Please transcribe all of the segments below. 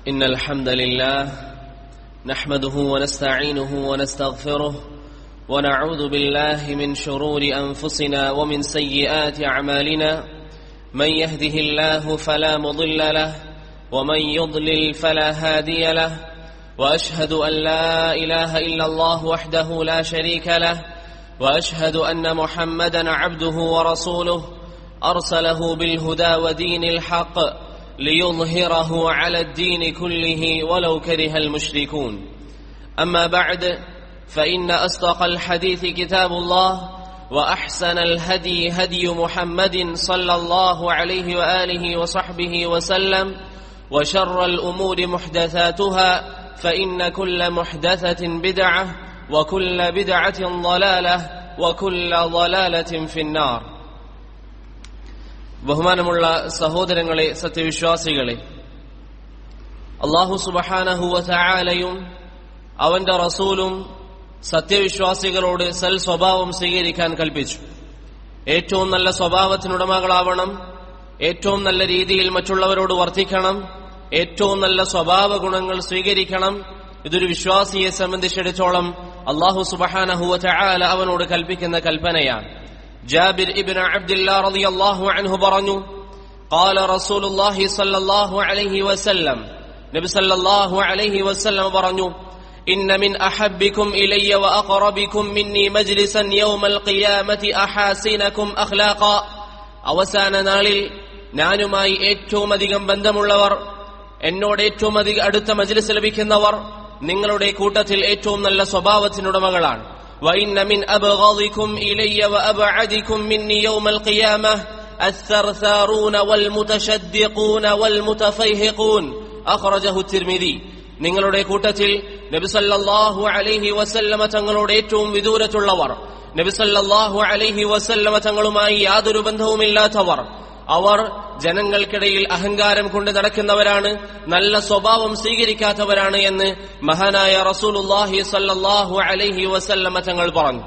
إن الحمد لله نحمده ونستعينه ونستغفره ونعوذ بالله من شرور أنفسنا ومن سيئات أعمالنا من يهده الله فلا مضل له ومن يضلل فلا هادي له وأشهد أن لا إله إلا الله وحده لا شريك له وأشهد أن محمدا عبده ورسوله أرسله بالهدى ودين الحق ليظهره على الدين كله ولو كره المشركون أما بعد فإن أصدق الحديث كتاب الله وأحسن الهدي هدي محمد صلى الله عليه وآله وصحبه وسلم وشر الأمور محدثاتها فإن كل محدثة بدعة وكل بدعة ضلالة وكل ضلالة في النار ബഹുമാനമുള്ള സഹോദരങ്ങളെ സത്യവിശ്വാസികളെ അള്ളാഹു സുബഹാനഹുവ ചായാലയും അവന്റെ റസൂലും സത്യവിശ്വാസികളോട് സൽ സ്വഭാവം സ്വീകരിക്കാൻ കൽപ്പിച്ചു ഏറ്റവും നല്ല സ്വഭാവത്തിനുടമകളാവണം ഏറ്റവും നല്ല രീതിയിൽ മറ്റുള്ളവരോട് വർത്തിക്കണം ഏറ്റവും നല്ല സ്വഭാവ ഗുണങ്ങൾ സ്വീകരിക്കണം ഇതൊരു വിശ്വാസിയെ സംബന്ധിച്ചിടത്തോളം അള്ളാഹു സുബഹാനഹുവ ചായാല അവനോട് കൽപ്പിക്കുന്ന കൽപ്പനയാണ് جابر ابن عبد الله رضي الله عنه برنو قال رسول الله صلى الله عليه وسلم نبي صلى الله عليه وسلم برنو إن من أحبكم إلي وأقربكم مني مجلسا يوم القيامة أحاسنكم أخلاقا അവസാന നാളിൽ ഞാനുമായി ഏറ്റവും അധികം ബന്ധമുള്ളവർ എന്നോട് ഏറ്റവും അധികം അടുത്ത മജ്ലിസ് ലഭിക്കുന്നവർ നിങ്ങളുടെ കൂട്ടത്തിൽ ഏറ്റവും നല്ല സ്വഭാവത്തിനുടമകളാണ് وإن من أبغضكم إلي وأبعدكم مني يوم القيامة الثرثارون والمتشدقون والمتفيهقون أخرجه الترمذي നിങ്ങളുടെ കൂട്ടത്തിൽ നബിസല്ലാഹു അലൈഹി വസല്ലമ തങ്ങളോട് ഏറ്റവും വിദൂരത്തുള്ളവർ നബിസല്ലാഹു അലൈഹി വസല്ലമ തങ്ങളുമായി യാതൊരു ബന്ധവുമില്ലാത്തവർ അവർ ജനങ്ങൾക്കിടയിൽ അഹങ്കാരം കൊണ്ട് നടക്കുന്നവരാണ് നല്ല സ്വഭാവം സ്വീകരിക്കാത്തവരാണ് എന്ന് മഹാനായ റസൂലുല്ലാഹി സല്ലാഹു അലൈഹി വസല്ലമ തങ്ങൾ പറഞ്ഞു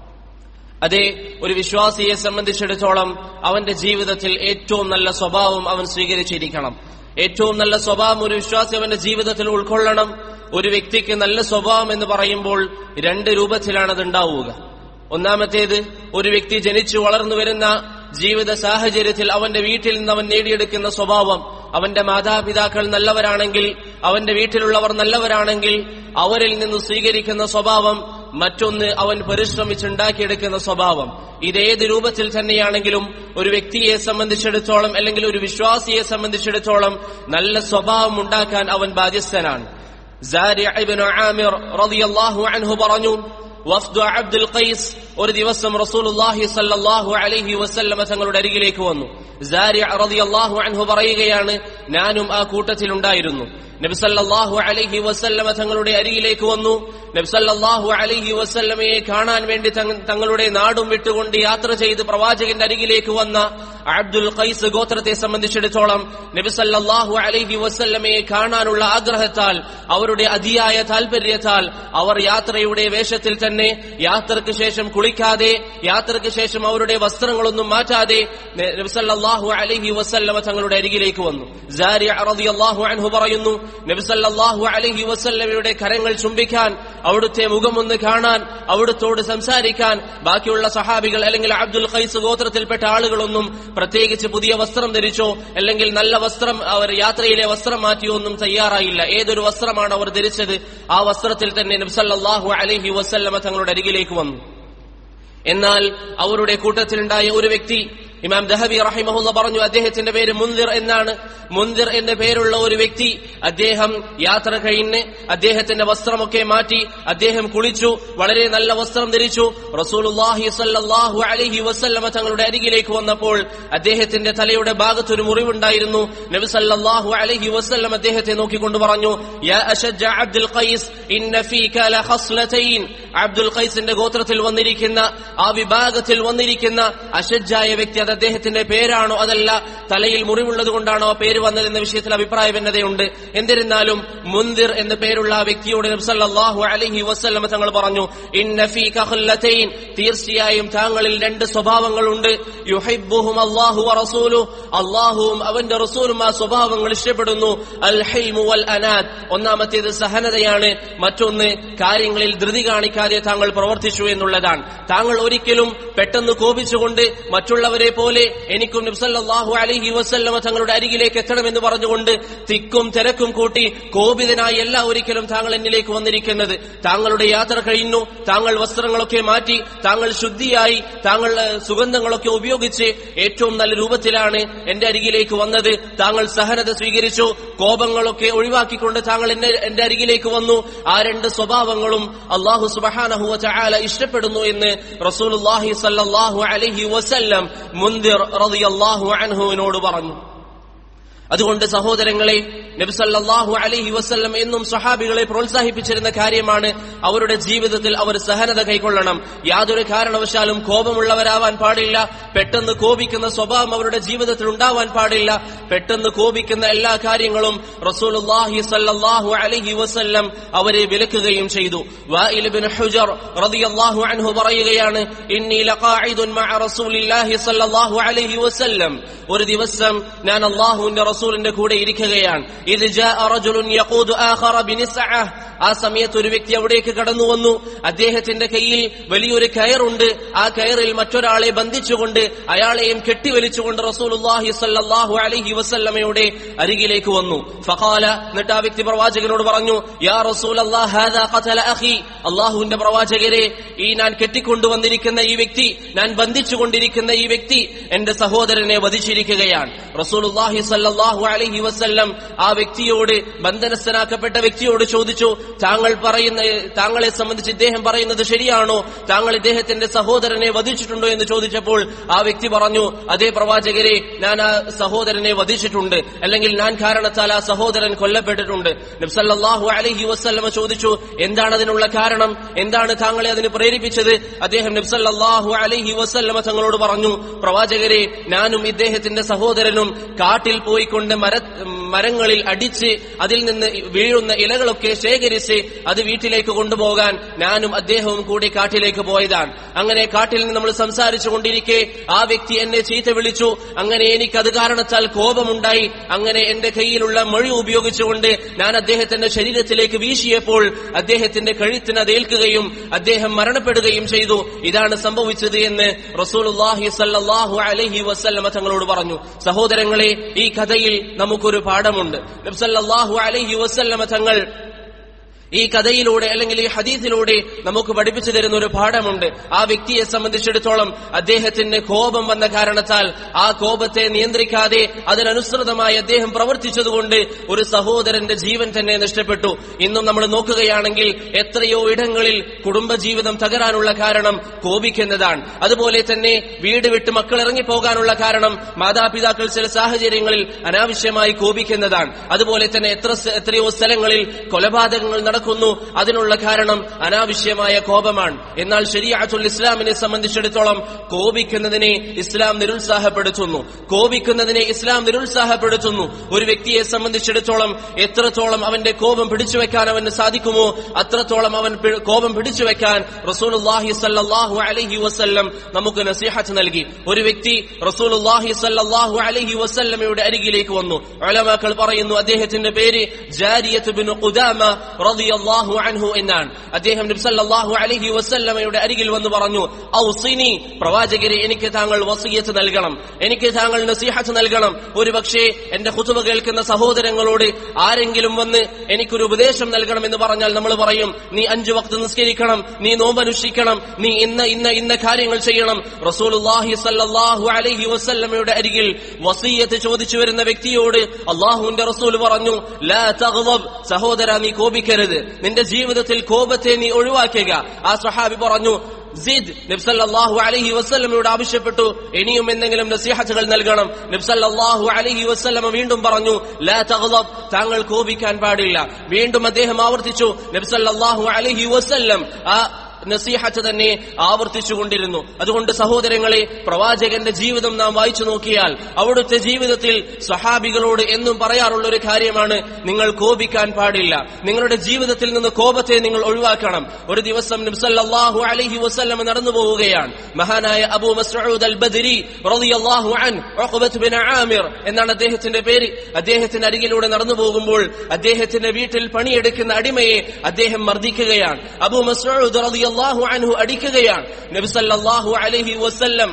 അതെ ഒരു വിശ്വാസിയെ സംബന്ധിച്ചിടത്തോളം അവന്റെ ജീവിതത്തിൽ ഏറ്റവും നല്ല സ്വഭാവം അവൻ സ്വീകരിച്ചിരിക്കണം ഏറ്റവും നല്ല സ്വഭാവം ഒരു വിശ്വാസി അവന്റെ ജീവിതത്തിൽ ഉൾക്കൊള്ളണം ഒരു വ്യക്തിക്ക് നല്ല സ്വഭാവം എന്ന് പറയുമ്പോൾ രണ്ട് രൂപത്തിലാണ് അത് ഉണ്ടാവുക ഒന്നാമത്തേത് ഒരു വ്യക്തി ജനിച്ചു വളർന്നു വരുന്ന ജീവിത സാഹചര്യത്തിൽ അവന്റെ വീട്ടിൽ നിന്ന് അവൻ നേടിയെടുക്കുന്ന സ്വഭാവം അവന്റെ മാതാപിതാക്കൾ നല്ലവരാണെങ്കിൽ അവന്റെ വീട്ടിലുള്ളവർ നല്ലവരാണെങ്കിൽ അവരിൽ നിന്ന് സ്വീകരിക്കുന്ന സ്വഭാവം മറ്റൊന്ന് അവൻ പരിശ്രമിച്ചുണ്ടാക്കിയെടുക്കുന്ന സ്വഭാവം ഇതേത് രൂപത്തിൽ തന്നെയാണെങ്കിലും ഒരു വ്യക്തിയെ സംബന്ധിച്ചിടത്തോളം അല്ലെങ്കിൽ ഒരു വിശ്വാസിയെ സംബന്ധിച്ചിടത്തോളം നല്ല സ്വഭാവം ഉണ്ടാക്കാൻ അവൻ ബാധ്യസ്ഥനാണ് ആമിർ റളിയല്ലാഹു അൻഹു പറഞ്ഞു വഫ്ദു അബ്ദുൽ ഖൈസ് ഒരു ദിവസം റസൂലുള്ളാഹി സല്ലല്ലാഹു അലൈഹി വസല്ലമ തങ്ങളുടെ അരികിലേക്ക് വന്നു സാരിഅ റളിയല്ലാഹു അൻഹു പറയുകയാണ് ഞാനും ആ കൂട്ടത്തിൽ ഉണ്ടായിരുന്നു നബി സല്ലല്ലാഹു അലൈഹി വസല്ലമ തങ്ങളുടെ അരികിലേക്ക് വന്നു നബി സല്ലല്ലാഹു അലൈഹി വസല്ലമയെ കാണാൻ വേണ്ടി തങ്ങളുടെ നാടും വിട്ടുകൊണ്ട് യാത്ര ചെയ്ത് പ്രവാചകന്റെ അരികിലേക്ക് വന്ന അബ്ദുൽ ഖൈസ് ഗോത്രത്തെ സംബന്ധിച്ചിടത്തോളം നബി സല്ലല്ലാഹു അലൈഹി വസല്ലമയെ കാണാനുള്ള ആഗ്രഹത്താൽ അവരുടെ അതിയായ താല്പര്യത്താൽ അവർ യാത്രയുടെ വേഷത്തിൽ തന്നെ യാത്രക്ക് ശേഷം കുളിക്കാതെ യാത്രക്ക് ശേഷം അവരുടെ വസ്ത്രങ്ങളൊന്നും മാറ്റാതെ നബി സല്ലല്ലാഹു അലൈഹി വസല്ലമ തങ്ങളുടെ അരികിലേക്ക് വന്നു സാരിഅ റളിയല്ലാഹു അൻഹു പറയുന്നു നബി സല്ലല്ലാഹു അലൈഹി വസല്ലമയുടെ കരങ്ങൾ ചുംബിക്കാൻ അവിടുത്തെ മുഖമൊന്ന് കാണാൻ അവിടുത്തോട് സംസാരിക്കാൻ ബാക്കിയുള്ള സഹാബികൾ അല്ലെങ്കിൽ അബ്ദുൽ ഖൈസ് ഗോത്രത്തിൽപ്പെട്ട ആളുകളൊന്നും പ്രത്യേകിച്ച് പുതിയ വസ്ത്രം ധരിച്ചോ അല്ലെങ്കിൽ നല്ല വസ്ത്രം അവർ യാത്രയിലെ വസ്ത്രം മാറ്റിയോ ഒന്നും തയ്യാറായില്ല ഏതൊരു വസ്ത്രമാണ് അവർ ധരിച്ചത് ആ വസ്ത്രത്തിൽ തന്നെ നബ്സല്ലാഹു അലൈഹി വസല്ലമ തങ്ങളുടെ അരികിലേക്ക് വന്നു എന്നാൽ അവരുടെ കൂട്ടത്തിലുണ്ടായ ഒരു വ്യക്തി ഇമാം ദഹബി റഹിമഹുല്ല പറഞ്ഞു അദ്ദേഹത്തിന്റെ പേര് മുന്തിർ എന്നാണ് മുന്തിർ എന്ന പേരുള്ള ഒരു വ്യക്തി അദ്ദേഹം യാത്ര കഴിഞ്ഞ് അദ്ദേഹത്തിന്റെ വസ്ത്രമൊക്കെ മാറ്റി അദ്ദേഹം കുളിച്ചു വളരെ നല്ല വസ്ത്രം ധരിച്ചു റസൂലുല്ലാഹി സല്ലല്ലാഹു അലൈഹി വസല്ലമ തങ്ങളുടെ അരികിലേക്ക് വന്നപ്പോൾ അദ്ദേഹത്തിന്റെ തലയുടെ ഭാഗത്ത് ഒരു മുറിവുണ്ടായിരുന്നു നബി സല്ലല്ലാഹു അലൈഹി വസല്ലം അദ്ദേഹത്തെ നോക്കിക്കൊണ്ട് പറഞ്ഞു യാ അഷജ അബ്ദുൽ ഖൈസ് ഇന്ന ഫീക ലഖസ്ലതൈൻ അബ്ദുൽ ഖൈസിന്റെ ഗോത്രത്തിൽ വന്നിരിക്കുന്ന ആ വിഭാഗത്തിൽ വന്നിരിക്കുന്ന അഷജായ വ്യക്തി അത് അദ്ദേഹത്തിന്റെ പേരാണോ അതല്ല തലയിൽ മുറിവുള്ളത് കൊണ്ടാണോ ആ പേര് വന്നതെന്ന വിഷയത്തിൽ അഭിപ്രായ ഭിന്നതയുണ്ട് എന്നിരുന്നാലും മുന്തിർ എന്ന പേരുള്ള ആ വ്യക്തിയോട് നബ്സല്ലാഹു അലഹി വസ്ല്ലമ തങ്ങൾ പറഞ്ഞു ഇന്ന ഫീക ഖല്ലതൈൻ തീർച്ചയായും താങ്കളിൽ രണ്ട് സ്വഭാവങ്ങളുണ്ട് യുഹിബ്ബുഹും അല്ലാഹു വറസൂലു അല്ലാഹുവും അവന്റെ റസൂലും ആ സ്വഭാവങ്ങൾ ഇഷ്ടപ്പെടുന്നു അൽ ഹൈമു വൽ അനാദ് ഒന്നാമത്തേത് സഹനതയാണ് മറ്റൊന്ന് കാര്യങ്ങളിൽ ധൃതി കാണിക്കാതെ താങ്കൾ പ്രവർത്തിച്ചു എന്നുള്ളതാണ് താങ്കൾ ഒരിക്കലും പെട്ടെന്ന് കോപിച്ചുകൊണ്ട് മറ്റുള്ളവരെ പോലെ എനിക്കും നബ്സല്ലാഹു അലഹി വസ്ല്ലമ തങ്ങളുടെ അരികിലേക്ക് എത്തണമെന്ന് പറഞ്ഞുകൊണ്ട് തിക്കും തിരക്കും കൂട്ടി കോപിതനായി അല്ല ഒരിക്കലും താങ്കൾ എന്നിലേക്ക് വന്നിരിക്കുന്നത് താങ്കളുടെ യാത്ര കഴിഞ്ഞു താങ്കൾ വസ്ത്രങ്ങളൊക്കെ മാറ്റി താങ്കൾ ശുദ്ധിയായി താങ്കൾ ഏഹ്, സുഗന്ധങ്ങളൊക്കെ ഉപയോഗിച്ച് ഏറ്റവും നല്ല രൂപത്തിലാണ് എന്റെ അരികിലേക്ക് വന്നത് താങ്കൾ സഹനത സ്വീകരിച്ചു കോപങ്ങളൊക്കെ ഒഴിവാക്കിക്കൊണ്ട് താങ്കൾ എന്നെ എന്റെ അരികിലേക്ക് വന്നു ആ രണ്ട് സ്വഭാവങ്ങളും അള്ളാഹു സുബഹാനഹുവ ചായാല ഇഷ്ടപ്പെടുന്നു എന്ന് റസൂലുല്ലാഹി സല്ലല്ലാഹു അലൈഹി വസല്ലം മുന്തിർ റളിയല്ലാഹു അൻഹുവിനോട് പറഞ്ഞു അതുകൊണ്ട് സഹോദരങ്ങളെ നബിസല്ലാഹു അലൈഹി വസല്ലം എന്നും സഹാബികളെ പ്രോത്സാഹിപ്പിച്ചിരുന്ന കാര്യമാണ് അവരുടെ ജീവിതത്തിൽ അവർ സഹനത കൈക്കൊള്ളണം യാതൊരു കാരണവശാലും കോപമുള്ളവരാവാൻ പാടില്ല പെട്ടെന്ന് കോപിക്കുന്ന സ്വഭാവം അവരുടെ ജീവിതത്തിൽ ഉണ്ടാവാൻ പാടില്ല പെട്ടെന്ന് കോപിക്കുന്ന എല്ലാ കാര്യങ്ങളും റസൂലുള്ളാഹി സല്ലല്ലാഹു അലൈഹി വസല്ലം അവരെ വിലക്കുകയും ചെയ്തു വാഇൽ ഇബ്നു ഹുജർ റളിയല്ലാഹു അൻഹു പറയുകയാണ് ഇന്നി ലഖാഇദുൻ മഅ റസൂലില്ലാഹി സല്ലല്ലാഹു അലൈഹി വസല്ലം ഒരു ദിവസം ഞാൻ അള്ളാഹുവിന്റെ റസൂലിന്റെ കൂടെ ഇരിക്കുകയാണ് ഇത് ജാഅ റജുലുൻ യഖൂദു ആഖറ ബിനിസ്അഹ് ആ സമയത്ത് ഒരു വ്യക്തി അവിടേക്ക് കടന്നു വന്നു അദ്ദേഹത്തിന്റെ കയ്യിൽ വലിയൊരു കയറുണ്ട് ആ കയറിൽ മറ്റൊരാളെ ബന്ധിച്ചുകൊണ്ട് അയാളെയും കെട്ടിവലിച്ചുകൊണ്ട് റസൂലുള്ളാഹി സല്ലല്ലാഹു അലൈഹി വസല്ലമയുടെ അരികിലേക്ക് വന്നു ഫഖാല എന്നിട്ട് ആ വ്യക്തി പ്രവാചകനോട് പറഞ്ഞു യാ റസൂലല്ലാഹ് ഹാദാ ഖതല അഖി അള്ളാഹുവിന്റെ പ്രവാചകരെ ഈ ഞാൻ കെട്ടിക്കൊണ്ടുവന്നിരിക്കുന്ന ഈ വ്യക്തി ഞാൻ ബന്ധിച്ചുകൊണ്ടിരിക്കുന്ന ഈ വ്യക്തി എന്റെ സഹോദരനെ വധിച്ചിരിക്കുകയാണ് റസൂലുള്ളാഹി സല്ലല്ലാഹു അലൈഹി വസല്ലം ആ വ്യക്തിയോട് ബന്ധനസ്ഥനാക്കപ്പെട്ട വ്യക്തിയോട് ചോദിച്ചു താങ്കൾ പറയുന്ന താങ്കളെ സംബന്ധിച്ച് ഇദ്ദേഹം പറയുന്നത് ശരിയാണോ താങ്കൾ ഇദ്ദേഹത്തിന്റെ സഹോദരനെ വധിച്ചിട്ടുണ്ടോ എന്ന് ചോദിച്ചപ്പോൾ ആ വ്യക്തി പറഞ്ഞു അതേ പ്രവാചകരെ ഞാൻ ആ സഹോദരനെ വധിച്ചിട്ടുണ്ട് അല്ലെങ്കിൽ ഞാൻ കാരണത്താൽ ആ സഹോദരൻ കൊല്ലപ്പെട്ടിട്ടുണ്ട് നബ്സല്ലാഹു അലൈഹി വസ്ല്ലമ ചോദിച്ചു എന്താണ് അതിനുള്ള കാരണം എന്താണ് താങ്കളെ അതിന് പ്രേരിപ്പിച്ചത് അദ്ദേഹം നബ്സല്ലാഹു അലൈഹി വസ്ല്ലമ തങ്ങളോട് പറഞ്ഞു പ്രവാചകരെ ഞാനും ഇദ്ദേഹത്തിന്റെ സഹോദരനും കാട്ടിൽ പോയിക്കൊണ്ട് മര മരങ്ങളിൽ അടിച്ച് അതിൽ നിന്ന് വീഴുന്ന ഇലകളൊക്കെ ശേഖരിച്ച് അത് വീട്ടിലേക്ക് കൊണ്ടുപോകാൻ ഞാനും അദ്ദേഹവും കൂടി കാട്ടിലേക്ക് പോയതാണ് അങ്ങനെ കാട്ടിൽ നിന്ന് നമ്മൾ സംസാരിച്ചു കൊണ്ടിരിക്കെ ആ വ്യക്തി എന്നെ ചീത്ത വിളിച്ചു അങ്ങനെ എനിക്ക് അത് കാരണത്താൽ കോപമുണ്ടായി അങ്ങനെ എന്റെ കയ്യിലുള്ള മൊഴി ഉപയോഗിച്ചുകൊണ്ട് ഞാൻ അദ്ദേഹത്തിന്റെ ശരീരത്തിലേക്ക് വീശിയപ്പോൾ അദ്ദേഹത്തിന്റെ കഴുത്തിന് അത് ഏൽക്കുകയും അദ്ദേഹം മരണപ്പെടുകയും ചെയ്തു ഇതാണ് സംഭവിച്ചത് എന്ന് റസൂലുള്ളാഹി സല്ലല്ലാഹു അലൈഹി വസല്ലമ തങ്ങളോട് പറഞ്ഞു സഹോദരങ്ങളെ ഈ കഥയിൽ നമുക്കൊരു പാഠമുണ്ട് നബ്സല്ലാഹു അലൈഹി വസല്ലമ തങ്ങൾ ഈ കഥയിലൂടെ അല്ലെങ്കിൽ ഈ ഹദീസിലൂടെ നമുക്ക് പഠിപ്പിച്ചു തരുന്ന ഒരു പാഠമുണ്ട് ആ വ്യക്തിയെ സംബന്ധിച്ചിടത്തോളം അദ്ദേഹത്തിന് കോപം വന്ന കാരണത്താൽ ആ കോപത്തെ നിയന്ത്രിക്കാതെ അതിനനുസൃതമായി അദ്ദേഹം പ്രവർത്തിച്ചതുകൊണ്ട് ഒരു സഹോദരന്റെ ജീവൻ തന്നെ നഷ്ടപ്പെട്ടു ഇന്നും നമ്മൾ നോക്കുകയാണെങ്കിൽ എത്രയോ ഇടങ്ങളിൽ കുടുംബജീവിതം തകരാനുള്ള കാരണം കോപിക്കുന്നതാണ് അതുപോലെ തന്നെ വീട് വിട്ട് മക്കൾ ഇറങ്ങിപ്പോകാനുള്ള കാരണം മാതാപിതാക്കൾ ചില സാഹചര്യങ്ങളിൽ അനാവശ്യമായി കോപിക്കുന്നതാണ് അതുപോലെ തന്നെ എത്ര എത്രയോ സ്ഥലങ്ങളിൽ കൊലപാതകങ്ങൾ നടക്കുന്നു അതിനുള്ള കാരണം അനാവശ്യമായ കോപമാണ് എന്നാൽ ശരിയാത്തുൽ ഇസ്ലാമിനെ സംബന്ധിച്ചിടത്തോളം കോപിക്കുന്നതിനെ ഇസ്ലാം നിരുത്സാഹപ്പെടുത്തുന്നു കോപിക്കുന്നതിനെ ഇസ്ലാം നിരുത്സാഹപ്പെടുത്തുന്നു ഒരു വ്യക്തിയെ സംബന്ധിച്ചിടത്തോളം എത്രത്തോളം അവന്റെ കോപം പിടിച്ചു വെക്കാൻ അവന് സാധിക്കുമോ അത്രത്തോളം അവൻ പി- കോപം പിടിച്ചു വെക്കാൻ റസൂലുള്ളാഹി സല്ലല്ലാഹു അലൈഹി വസല്ലം നമുക്ക് നസീഹത്ത് നൽകി ഒരു വ്യക്തി റസൂലുള്ളാഹി സല്ലല്ലാഹു അലൈഹി വസല്ലമയുടെ അരികിലേക്ക് വന്നു ഉലമാക്കൾ പറയുന്നു അദ്ദേഹത്തിന്റെ പേര് ജാരിയത്ത് ബിൻ ഖുദാമ റളിയല്ലാഹു അൻഹു എന്നാണ് അദ്ദേഹം നബി സല്ലല്ലാഹു അലൈഹി വസല്ലമയുടെ അരികിൽ വന്ന് പറഞ്ഞു ഔസിനി പ്രവാചകരെ എനിക്ക് താങ്കൾ വസിയത്ത് നൽകണം എനിക്ക് താങ്കൾ നസീഹത്ത് നൽകണം ഒരു പക്ഷേ എന്റെ ഖുതുബ കേൾക്കുന്ന സഹോദരങ്ങളോട് ആരെങ്കിലും വന്ന് എനിക്കൊരു ഉപദേശം നൽകണം എന്ന് പറഞ്ഞാൽ നമ്മൾ പറയും നീ അഞ്ചു വക്ത് നിസ്കരിക്കണം നീ നോമ്പനുഷ്ഠിക്കണം നീ ഇന്ന ഇന്ന ഇന്ന കാര്യങ്ങൾ ചെയ്യണം റസൂലുള്ളാഹി സല്ലല്ലാഹു അലൈഹി വസല്ലമയുടെ അരികിൽ വസീയത്ത് ചോദിച്ചു വരുന്ന വ്യക്തിയോട് അള്ളാഹുവിന്റെ റസൂൽ പറഞ്ഞു ലാ തഗ്ളബ് സഹോദര നീ കോപിക്കരുത് നിന്റെ ജീവിതത്തിൽ കോപത്തെ നീ ഒഴിവാക്കുക ആ സഹാബി പറഞ്ഞു സിദ് നബ്സല്ലാഹു അലഹി വസ്ലമയോട് ആവശ്യപ്പെട്ടു ഇനിയും എന്തെങ്കിലും നസീഹത്തുകൾ നൽകണം നബ്സല്ലാഹു അലഹി വസ്ലമ വീണ്ടും പറഞ്ഞു ലാ തഗ്ളബ് താങ്കൾ കോപിക്കാൻ പാടില്ല വീണ്ടും അദ്ദേഹം ആവർത്തിച്ചു നബ്സല്ലാഹു അലഹി വസ്ല്ലം ആ നസീഹത്ത് തന്നെ ആവർത്തിച്ചുകൊണ്ടിരുന്നു അതുകൊണ്ട് സഹോദരങ്ങളെ പ്രവാചകന്റെ ജീവിതം നാം വായിച്ചു നോക്കിയാൽ അവിടുത്തെ ജീവിതത്തിൽ സഹാബികളോട് എന്നും പറയാറുള്ള ഒരു കാര്യമാണ് നിങ്ങൾ കോപിക്കാൻ പാടില്ല നിങ്ങളുടെ ജീവിതത്തിൽ നിന്ന് കോപത്തെ നിങ്ങൾ ഒഴിവാക്കണം ഒരു ദിവസം നബ്സല്ലാഹു അലൈഹി വസല്ലം നടന്നു പോവുകയാണ് മഹാനായ അബൂ മസ്ഊദ് അൽ ബദരി റളിയല്ലാഹു അൻ ഉഖബത്ത് ബിൻ ആമിർ എന്നാണ് അദ്ദേഹത്തിന്റെ പേര് അദ്ദേഹത്തിന്റെ അരികിലൂടെ നടന്നു പോകുമ്പോൾ അദ്ദേഹത്തിന്റെ വീട്ടിൽ പണിയെടുക്കുന്ന അടിമയെ അദ്ദേഹം മർദ്ദിക്കുകയാണ് അബൂ മസ്ഊദ് റളിയല്ലാഹു അൻഹു അടിക്കുകയാണ് നബി സല്ലല്ലാഹു അലൈഹി വസല്ലം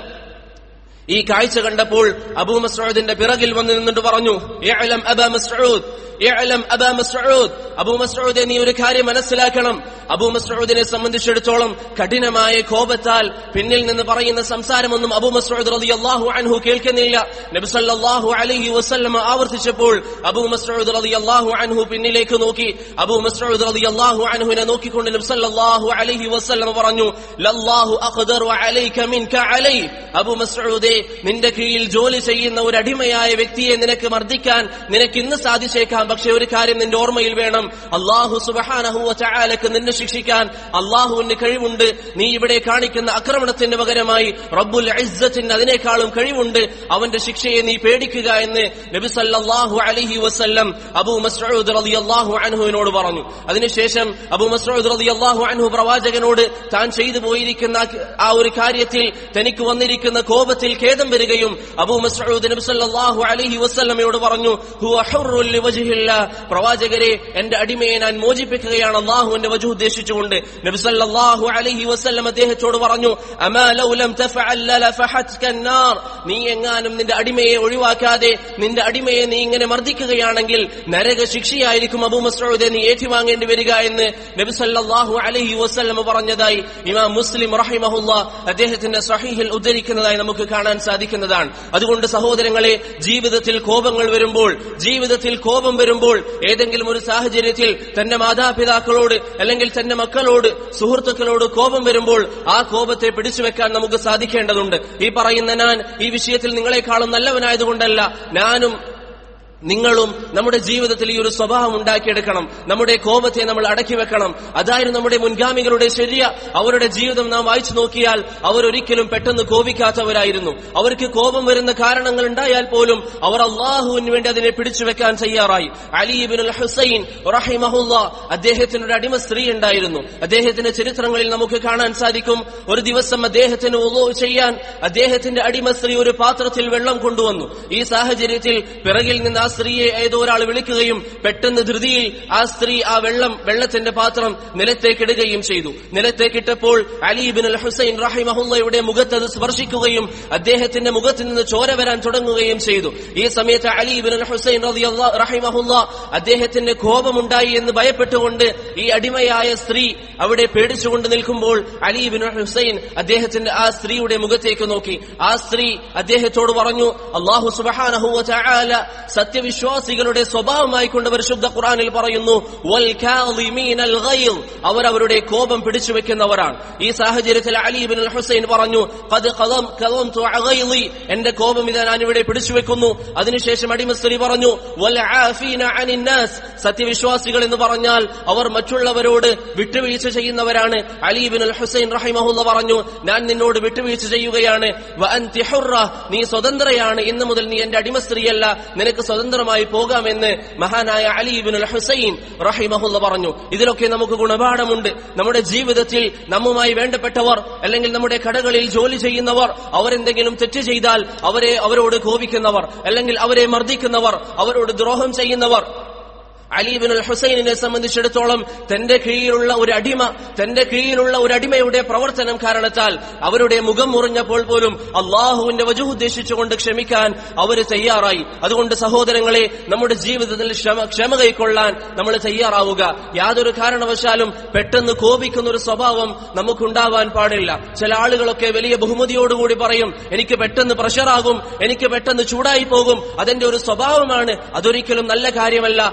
ഈ കാഴ്ച കണ്ടപ്പോൾ അബൂ മസ്ഊദിന്റെ പിറകിൽ വന്ന് നിന്നിട്ട് പറഞ്ഞു ഇഅലം അബാ മസ്ഊദ് ഇഅലം അബാ മസ്ഊദ് അബൂ മസ്ഊദ് നീ ഒരു കാര്യം മനസ്സിലാക്കണം അബൂ മസ്ഊദിനെ സംബന്ധിച്ചിടത്തോളം കഠിനമായ കോപത്താൽ പിന്നിൽ നിന്ന് പറയുന്ന സംസാരമൊന്നും അബൂ മസ്ഊദ് റളിയല്ലാഹു അൻഹു കേൾക്കുന്നില്ല നബി സല്ലല്ലാഹു അലൈഹി വസല്ലം ആവർത്തിച്ചപ്പോൾ അബൂ മസ്ഊദ് റളിയല്ലാഹു അൻഹു പിന്നിലേക്ക് നോക്കി അബൂ മസ്ഊദ് റളിയല്ലാഹു അൻഹുവിനെ നോക്കിക്കൊണ്ട് നബി സല്ലല്ലാഹു അലൈഹി വസല്ലം പറഞ്ഞു ലല്ലാഹു അഖ്ദറു അലൈക മിൻക അലൈ അബൂ മസ്ഊദേ നിന്റെ കീഴിൽ ജോലി ചെയ്യുന്ന ഒരു അടിമയായ വ്യക്തിയെ നിനക്ക് മർദ്ദിക്കാൻ നിനക്ക് ഇന്ന് സാധിച്ചേക്കാം പക്ഷെ ഒരു കാര്യം നിന്റെ ഓർമ്മയിൽ വേണം അള്ളാഹു സുബഹാനഹുവ ചായാലക്ക് നിന്നെ ശിക്ഷിക്കാൻ അള്ളാഹുവിന് കഴിവുണ്ട് നീ ഇവിടെ കാണിക്കുന്ന ആക്രമണത്തിന് പകരമായി റബ്ബുൽ ഇസ്സത്തിന് അതിനേക്കാളും കഴിവുണ്ട് അവന്റെ ശിക്ഷയെ നീ പേടിക്കുക എന്ന് നബി സല്ലല്ലാഹു അലൈഹി വസല്ലം അബൂ മസ്ഊദ് റളിയല്ലാഹു അൻഹുവിനോട് പറഞ്ഞു അതിനുശേഷം അബൂ മസ്ഊദ് റളിയല്ലാഹു അൻഹു പ്രവാചകനോട് താൻ ചെയ്തു പോയിരിക്കുന്ന ആ ഒരു കാര്യത്തിൽ തനിക്ക് വന്നിരിക്കുന്ന കോപത്തിൽ ഖേദം വരികയും അബൂ മസ്ഊദ് നബി സല്ലല്ലാഹു അലൈഹി വസല്ലമയോട് പറഞ്ഞു ഹുവ ഹുർറുൻ ലിവജ്ഹില്ലാ പ്രവാചകരെ എന്റെ അടിമയെ ഞാൻ മോചിപ്പിക്കുകയാണ് അള്ളാഹുവിന്റെ വജു ഉദ്ദേശിച്ചുകൊണ്ട് നബി സല്ലല്ലാഹു അലൈഹി വസല്ലം അദ്ദേഹത്തോട് പറഞ്ഞു അമാ ലൗ ലം തഫഅൽ ലഫഹത്ക النار നീ എങ്ങാനും നിന്റെ അടിമയെ ഒഴിവാക്കാതെ നിന്റെ അടിമയെ നീ ഇങ്ങനെ മർദ്ദിക്കുകയാണെങ്കിൽ നരക ശിക്ഷയായിരിക്കും അബൂ മസ്ഊദെ നീ ഏറ്റുവാങ്ങേണ്ടി വരിക എന്ന് നബി സല്ലല്ലാഹു അലൈഹി വസല്ലം പറഞ്ഞതായി ഇമാം മുസ്ലിം റഹിമഹുല്ല അദ്ദേഹത്തിന്റെ സഹീഹിൽ ഉദ്ധരിക്കുന്നതായി നമുക്ക് കാണാൻ സാധിക്കുന്നതാണ് അതുകൊണ്ട് സഹോദരങ്ങളെ ജീവിതത്തിൽ കോപങ്ങൾ വരുമ്പോൾ ജീവിതത്തിൽ കോപം വരുമ്പോൾ ഏതെങ്കിലും ഒരു സാഹചര്യത്തിൽ തന്റെ മാതാപിതാക്കളോട് അല്ലെങ്കിൽ തന്റെ മക്കളോട് സുഹൃത്തുക്കളോട് കോപം വരുമ്പോൾ ആ കോപത്തെ പിടിച്ചു വെക്കാൻ നമുക്ക് സാധിക്കേണ്ടതുണ്ട് ഈ പറയുന്ന ഞാൻ ഈ വിഷയത്തിൽ നിങ്ങളെക്കാളും നല്ലവനായതുകൊണ്ടല്ല ഞാനും നിങ്ങളും നമ്മുടെ ജീവിതത്തിൽ ഈ ഒരു സ്വഭാവം ഉണ്ടാക്കിയെടുക്കണം നമ്മുടെ കോപത്തെ നമ്മൾ അടക്കി വെക്കണം അതായിരുന്നു നമ്മുടെ മുൻഗാമികളുടെ ശരിയ അവരുടെ ജീവിതം നാം വായിച്ചു നോക്കിയാൽ അവർ ഒരിക്കലും പെട്ടെന്ന് കോപിക്കാത്തവരായിരുന്നു അവർക്ക് കോപം വരുന്ന കാരണങ്ങൾ ഉണ്ടായാൽ പോലും അവർ അള്ളാഹുവിന് വേണ്ടി അതിനെ പിടിച്ചു വെക്കാൻ തയ്യാറായി അലിബിൻ ഹുസൈൻ റഹിമഹുല്ല അദ്ദേഹത്തിന് ഒരു അടിമ സ്ത്രീ ഉണ്ടായിരുന്നു അദ്ദേഹത്തിന്റെ ചരിത്രങ്ങളിൽ നമുക്ക് കാണാൻ സാധിക്കും ഒരു ദിവസം അദ്ദേഹത്തിന് ഉളു ചെയ്യാൻ അദ്ദേഹത്തിന്റെ അടിമ സ്ത്രീ ഒരു പാത്രത്തിൽ വെള്ളം കൊണ്ടുവന്നു ഈ സാഹചര്യത്തിൽ പിറകിൽ നിന്ന് ആ സ്ത്രീയെ ഏതോ ഒരാൾ വിളിക്കുകയും പെട്ടെന്ന് ധൃതിയിൽ ആ സ്ത്രീ ആ വെള്ളം വെള്ളത്തിന്റെ പാത്രം നിലത്തേക്കിടുകയും ചെയ്തു നിലത്തേക്കിട്ടപ്പോൾ അലീബിൻ അൽ ഹുസൈൻ റഹിമഹുല്ലയുടെ മുഖത്ത് അത് സ്പർശിക്കുകയും അദ്ദേഹത്തിന്റെ മുഖത്ത് നിന്ന് ചോര വരാൻ തുടങ്ങുകയും ചെയ്തു ഈ സമയത്ത് അലീബിൻ അൽ ഹുസൈൻ റഹിമഹുല്ല അദ്ദേഹത്തിന്റെ കോപമുണ്ടായി എന്ന് ഭയപ്പെട്ടുകൊണ്ട് ഈ അടിമയായ സ്ത്രീ അവിടെ പേടിച്ചുകൊണ്ട് നിൽക്കുമ്പോൾ അലീബിൻ ഹുസൈൻ അദ്ദേഹത്തിന്റെ ആ സ്ത്രീയുടെ മുഖത്തേക്ക് നോക്കി ആ സ്ത്രീ അദ്ദേഹത്തോട് പറഞ്ഞു അള്ളാഹു സുബഹാനഹുവ ചായാല സത്യവിശ്വാസികളുടെ സ്വഭാവമായി കൊണ്ട് പരിശുദ്ധ ഖുറാനിൽ പറയുന്നു "വൽ കാളിമീനൽ ഗൈദ്." അവർ അവരുടെ കോപം പിടിച്ചു വെക്കുന്നവരാണ് ഈ സാഹചര്യത്തിൽ അലീബിൻ ഹുസൈൻ പറഞ്ഞു "ഖദ് ഖദം ഖദംതു ഗൈളി." എന്റെ കോപം ഇതാ ഞാൻ ഇവിടെ പിടിച്ചു വെക്കുന്നു അതിനുശേഷം അടിമസ്ത്രീ പറഞ്ഞു "വൽ ആഫീന അനിൻ നാസ്." സത്യവിശ്വാസികൾ എന്ന് പറഞ്ഞാൽ അവർ മറ്റുള്ളവരോട് വിട്ടുവീഴ്ച ചെയ്യുന്നവരാണ് അലീബിൻ ഹുസൈൻ റഹിമഹുല്ല പറഞ്ഞു ഞാൻ നിന്നോട് വിട്ടുവീഴ്ച ചെയ്യുകയാണ് "വ അൻതി ഹുറ." നീ സ്വതന്ത്രയാണ് ഇന്നു മുതൽ നീ എന്റെ അടിമസ്ത്രീയല്ല നിനക്ക് സ്വതന്ത്രമായി പോകാമെന്ന് മഹാനായ അലീബിൻ ഹുസൈൻ റഹിമഹുല്ല പറഞ്ഞു ഇതിലൊക്കെ നമുക്ക് ഗുണപാഠമുണ്ട് നമ്മുടെ ജീവിതത്തിൽ നമ്മുമായി വേണ്ടപ്പെട്ടവർ അല്ലെങ്കിൽ നമ്മുടെ കടകളിൽ ജോലി ചെയ്യുന്നവർ അവരെന്തെങ്കിലും തെറ്റ് ചെയ്താൽ അവരെ അവരോട് കോപിക്കുന്നവർ അല്ലെങ്കിൽ അവരെ മർദ്ദിക്കുന്നവർ അവരോട് ദ്രോഹം ചെയ്യുന്നവർ അലീബിൻ ഹുസൈനിനെ സംബന്ധിച്ചിടത്തോളം തന്റെ കീഴിലുള്ള ഒരു അടിമ തന്റെ കീഴിലുള്ള ഒരു അടിമയുടെ പ്രവർത്തനം കാരണത്താൽ അവരുടെ മുഖം മുറിഞ്ഞപ്പോൾ പോലും അള്ളാഹുവിന്റെ വജു ഉദ്ദേശിച്ചുകൊണ്ട് ക്ഷമിക്കാൻ അവർ തയ്യാറായി അതുകൊണ്ട് സഹോദരങ്ങളെ നമ്മുടെ ജീവിതത്തിൽ ക്ഷമ ക്ഷമ കൈക്കൊള്ളാൻ നമ്മൾ തയ്യാറാവുക യാതൊരു കാരണവശാലും പെട്ടെന്ന് കോപിക്കുന്ന ഒരു സ്വഭാവം നമുക്കുണ്ടാവാൻ പാടില്ല ചില ആളുകളൊക്കെ വലിയ ബഹുമതിയോടുകൂടി പറയും എനിക്ക് പെട്ടെന്ന് പ്രഷറാകും എനിക്ക് പെട്ടെന്ന് ചൂടായി പോകും അതെന്റെ ഒരു സ്വഭാവമാണ് അതൊരിക്കലും നല്ല കാര്യമല്ല അത്